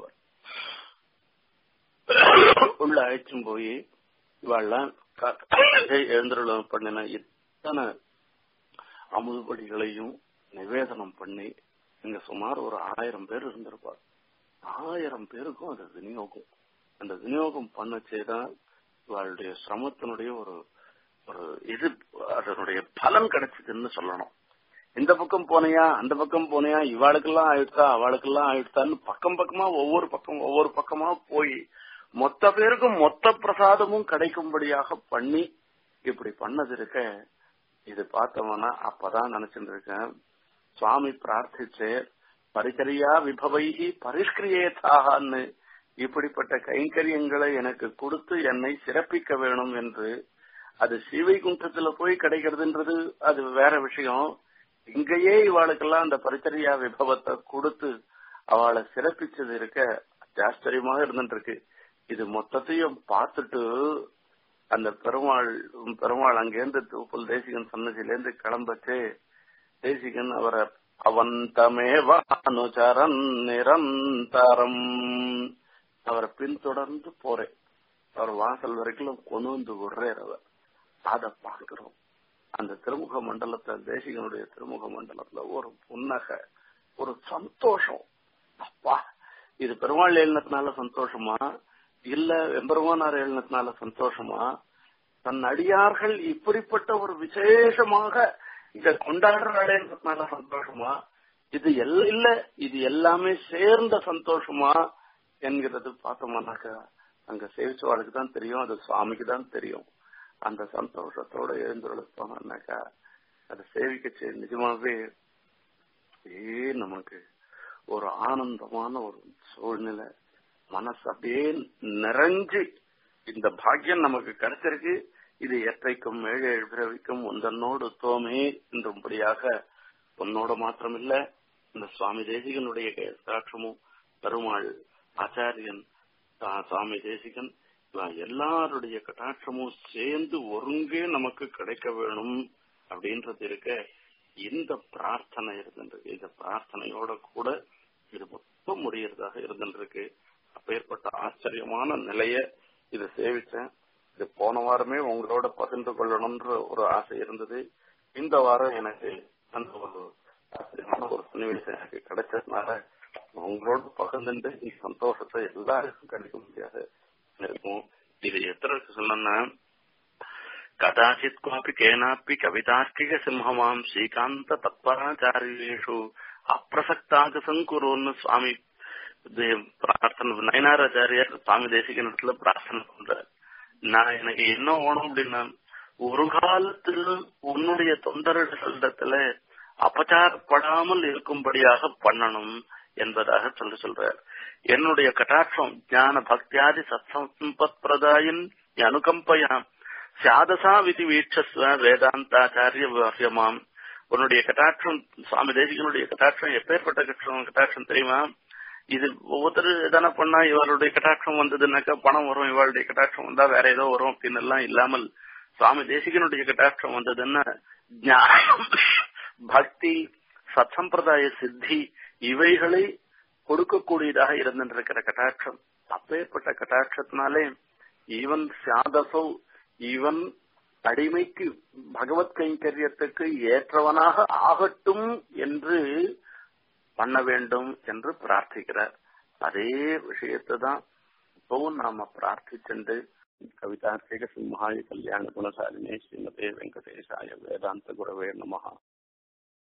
உள்ள அழைச்சும் போய் இவாள்லாம் எழுந்தருளம் பண்ணின இத்தனை அமுதுபடிகளையும் நிவேதனம் பண்ணி இங்க சுமார் ஒரு ஆயிரம் பேர் இருந்திருப்பார் ஆயிரம் பேருக்கும் அது விநியோகம் அந்த விநியோகம் பண்ணச்சேதான் இவளுடைய சிரமத்தினுடைய ஒரு ஒரு இது அதனுடைய பலன் கிடைச்சதுன்னு சொல்லணும் இந்த பக்கம் போனையா அந்த பக்கம் போனையா இவாளுக்கெல்லாம் ஆயிடுச்சா அவளுக்கெல்லாம் ஆயிடுச்சான்னு பக்கம் பக்கமா ஒவ்வொரு பக்கம் ஒவ்வொரு பக்கமா போய் மொத்த பேருக்கும் மொத்த பிரசாதமும் கிடைக்கும்படியாக பண்ணி இப்படி பண்ணது இருக்க இது பார்த்தோம்னா அப்பதான் நினைச்சிட்டு இருக்கேன் சுவாமி பிரார்த்திச்சு பரிகரியா விபவைகி பரிஷ்கிரியேதான்னு இப்படிப்பட்ட கைங்கரியங்களை எனக்கு கொடுத்து என்னை சிறப்பிக்க வேணும் என்று அது ஸ்ரீவைகுண்டத்துல போய் கிடைக்கிறதுன்றது அது வேற விஷயம் இங்கேயே இவாளுக்கெல்லாம் அந்த பரிச்சரியா விபவத்தை கொடுத்து அவளை சிறப்பிச்சது இருக்க ஆச்சரியமாக இருந்துட்டு இருக்கு இது மொத்தத்தையும் பார்த்துட்டு அந்த பெருமாள் பெருமாள் அங்கேருந்து தூப்பல் தேசிகன் சன்னதியிலேருந்து கிளம்பச்சு தேசிகன் அவரை அவந்தமேவ அனுச்சரன் நிரந்தரம் அவரை பின்தொடர்ந்து போறேன் அவர் வாசல் வரைக்கும் கொண்டு வந்து விடுறார் அவர் அதை பார்க்கிறோம் அந்த திருமுக மண்டலத்தை தேசிகனுடைய திருமுக மண்டலத்துல ஒரு புன்னகை ஒரு சந்தோஷம் அப்பா இது பெருமாள் எழுனத்தினால சந்தோஷமா இல்ல எம்பெருமானார் எழுனத்தினால சந்தோஷமா தன் அடியார்கள் இப்படிப்பட்ட ஒரு விசேஷமாக இத கொண்டாடுறாளேன்றதுனால சந்தோஷமா இது எல்லாம் இல்ல இது எல்லாமே சேர்ந்த சந்தோஷமா என்கிறது பார்த்தோம்னாக்கா அங்க சேவிச்சவாளுக்கு தான் தெரியும் அது சுவாமிக்கு தான் தெரியும் அந்த சந்தோஷத்தோட எழுந்துள்ளோம்னாக்கா அதை சேவிக்க நிஜமாவே ஏ நமக்கு ஒரு ஆனந்தமான ஒரு சூழ்நிலை மனசு அப்படியே நிறைஞ்சு இந்த பாக்கியம் நமக்கு கிடைச்சிருக்கு இது எற்றைக்கும் ஏழு பிறவிக்கும் உந்தன்னோடு தோமே என்றும்படியாக உன்னோட மாத்திரமில்ல இந்த சுவாமி தேசிகனுடைய கட்டாட்சமும் பெருமாள் ஆச்சாரியன் சுவாமி தேசிகன் எல்லாருடைய கட்டாட்சமும் சேர்ந்து ஒருங்கே நமக்கு கிடைக்க வேணும் அப்படின்றது இருக்க இந்த பிரார்த்தனை இருந்துருக்கு இந்த பிரார்த்தனையோட கூட இது மொத்தம் முடியறதாக இருந்துருக்கு அப்பேற்பட்ட ஆச்சரியமான நிலைய இதை சேவிச்சேன் இது போன வாரமே உங்களோட பகிர்ந்து கொள்ளணும்ன்ற ஒரு ஆசை இருந்தது இந்த வாரம் எனக்கு அந்த ஒரு ஆச்சரியமான ஒரு சன்னிவேசம் எனக்கு கிடைச்சதுனால உங்களோட பகிர்ந்துட்டு இந்த சந்தோஷத்தை எல்லாருக்கும் கிடைக்க முடியாது இருக்கும் இது எத்தனை சொல்லணும்னா கதாச்சித் குவாபி கேனாப்பி கவிதார்க்கிக சிம்ஹமாம் ஸ்ரீகாந்த தத்பராச்சாரியேஷு அப்பிரசக்தாக சங்குருன்னு சுவாமி பிரார்த்தனை நயனாராச்சாரியர் சுவாமி தேசிகனத்துல பிரார்த்தனை பண்றார் நான் எனக்கு என்ன ஓணும் அப்படின்னா ஒரு காலத்தில் உன்னுடைய தொண்டர்களிடத்துல அபச்சாரப்படாமல் இருக்கும்படியாக பண்ணணும் என்பதாக சொல்லி சொல்றார் என்னுடைய கட்டாட்சம் ஞான பக்தியாதி சத்சம்பத் பிரதாயின் அனுகம்பயாம் சாதசா விதி வீட்சஸ்வ வேதாந்தாச்சாரிய வாக்கியமாம் உன்னுடைய கட்டாட்சம் சுவாமி தேசிகனுடைய கட்டாட்சம் எப்பேற்பட்ட கட்டாட்சம் கட்டாட்சம் தெரியுமா இது ஒவ்வொருத்தர் எதனா பண்ணா இவருடைய கட்டாட்சம் வந்ததுன்னாக்கா பணம் வரும் இவருடைய கட்டாட்சம் வந்தா வேற ஏதோ வரும் அப்படின்னு எல்லாம் இல்லாமல் சுவாமி தேசிகனுடைய கட்டாட்சம் வந்ததுன்னா ஞானம் பக்தி சத்சம்பிரதாய சித்தி இவைகளை கொடுக்கக்கூடியதாக இருந்திருக்கிற கட்டாட்சம் அப்பேற்பட்ட கட்டாட்சத்தினாலே ஈவன் சாதசோ ஈவன் அடிமைக்கு பகவத் கைங்கரியத்துக்கு ஏற்றவனாக ஆகட்டும் என்று பண்ண வேண்டும் என்று பிரார்த்திக்கிறார் அதே விஷயத்தை தான் இப்பவும் நாம பிரார்த்திச்சுண்டு கவிதார்த்திக சிம்ஹாய கல்யாண குணசாலினே ஸ்ரீமதே வெங்கடேசாய வேதாந்த குரவே நமஹா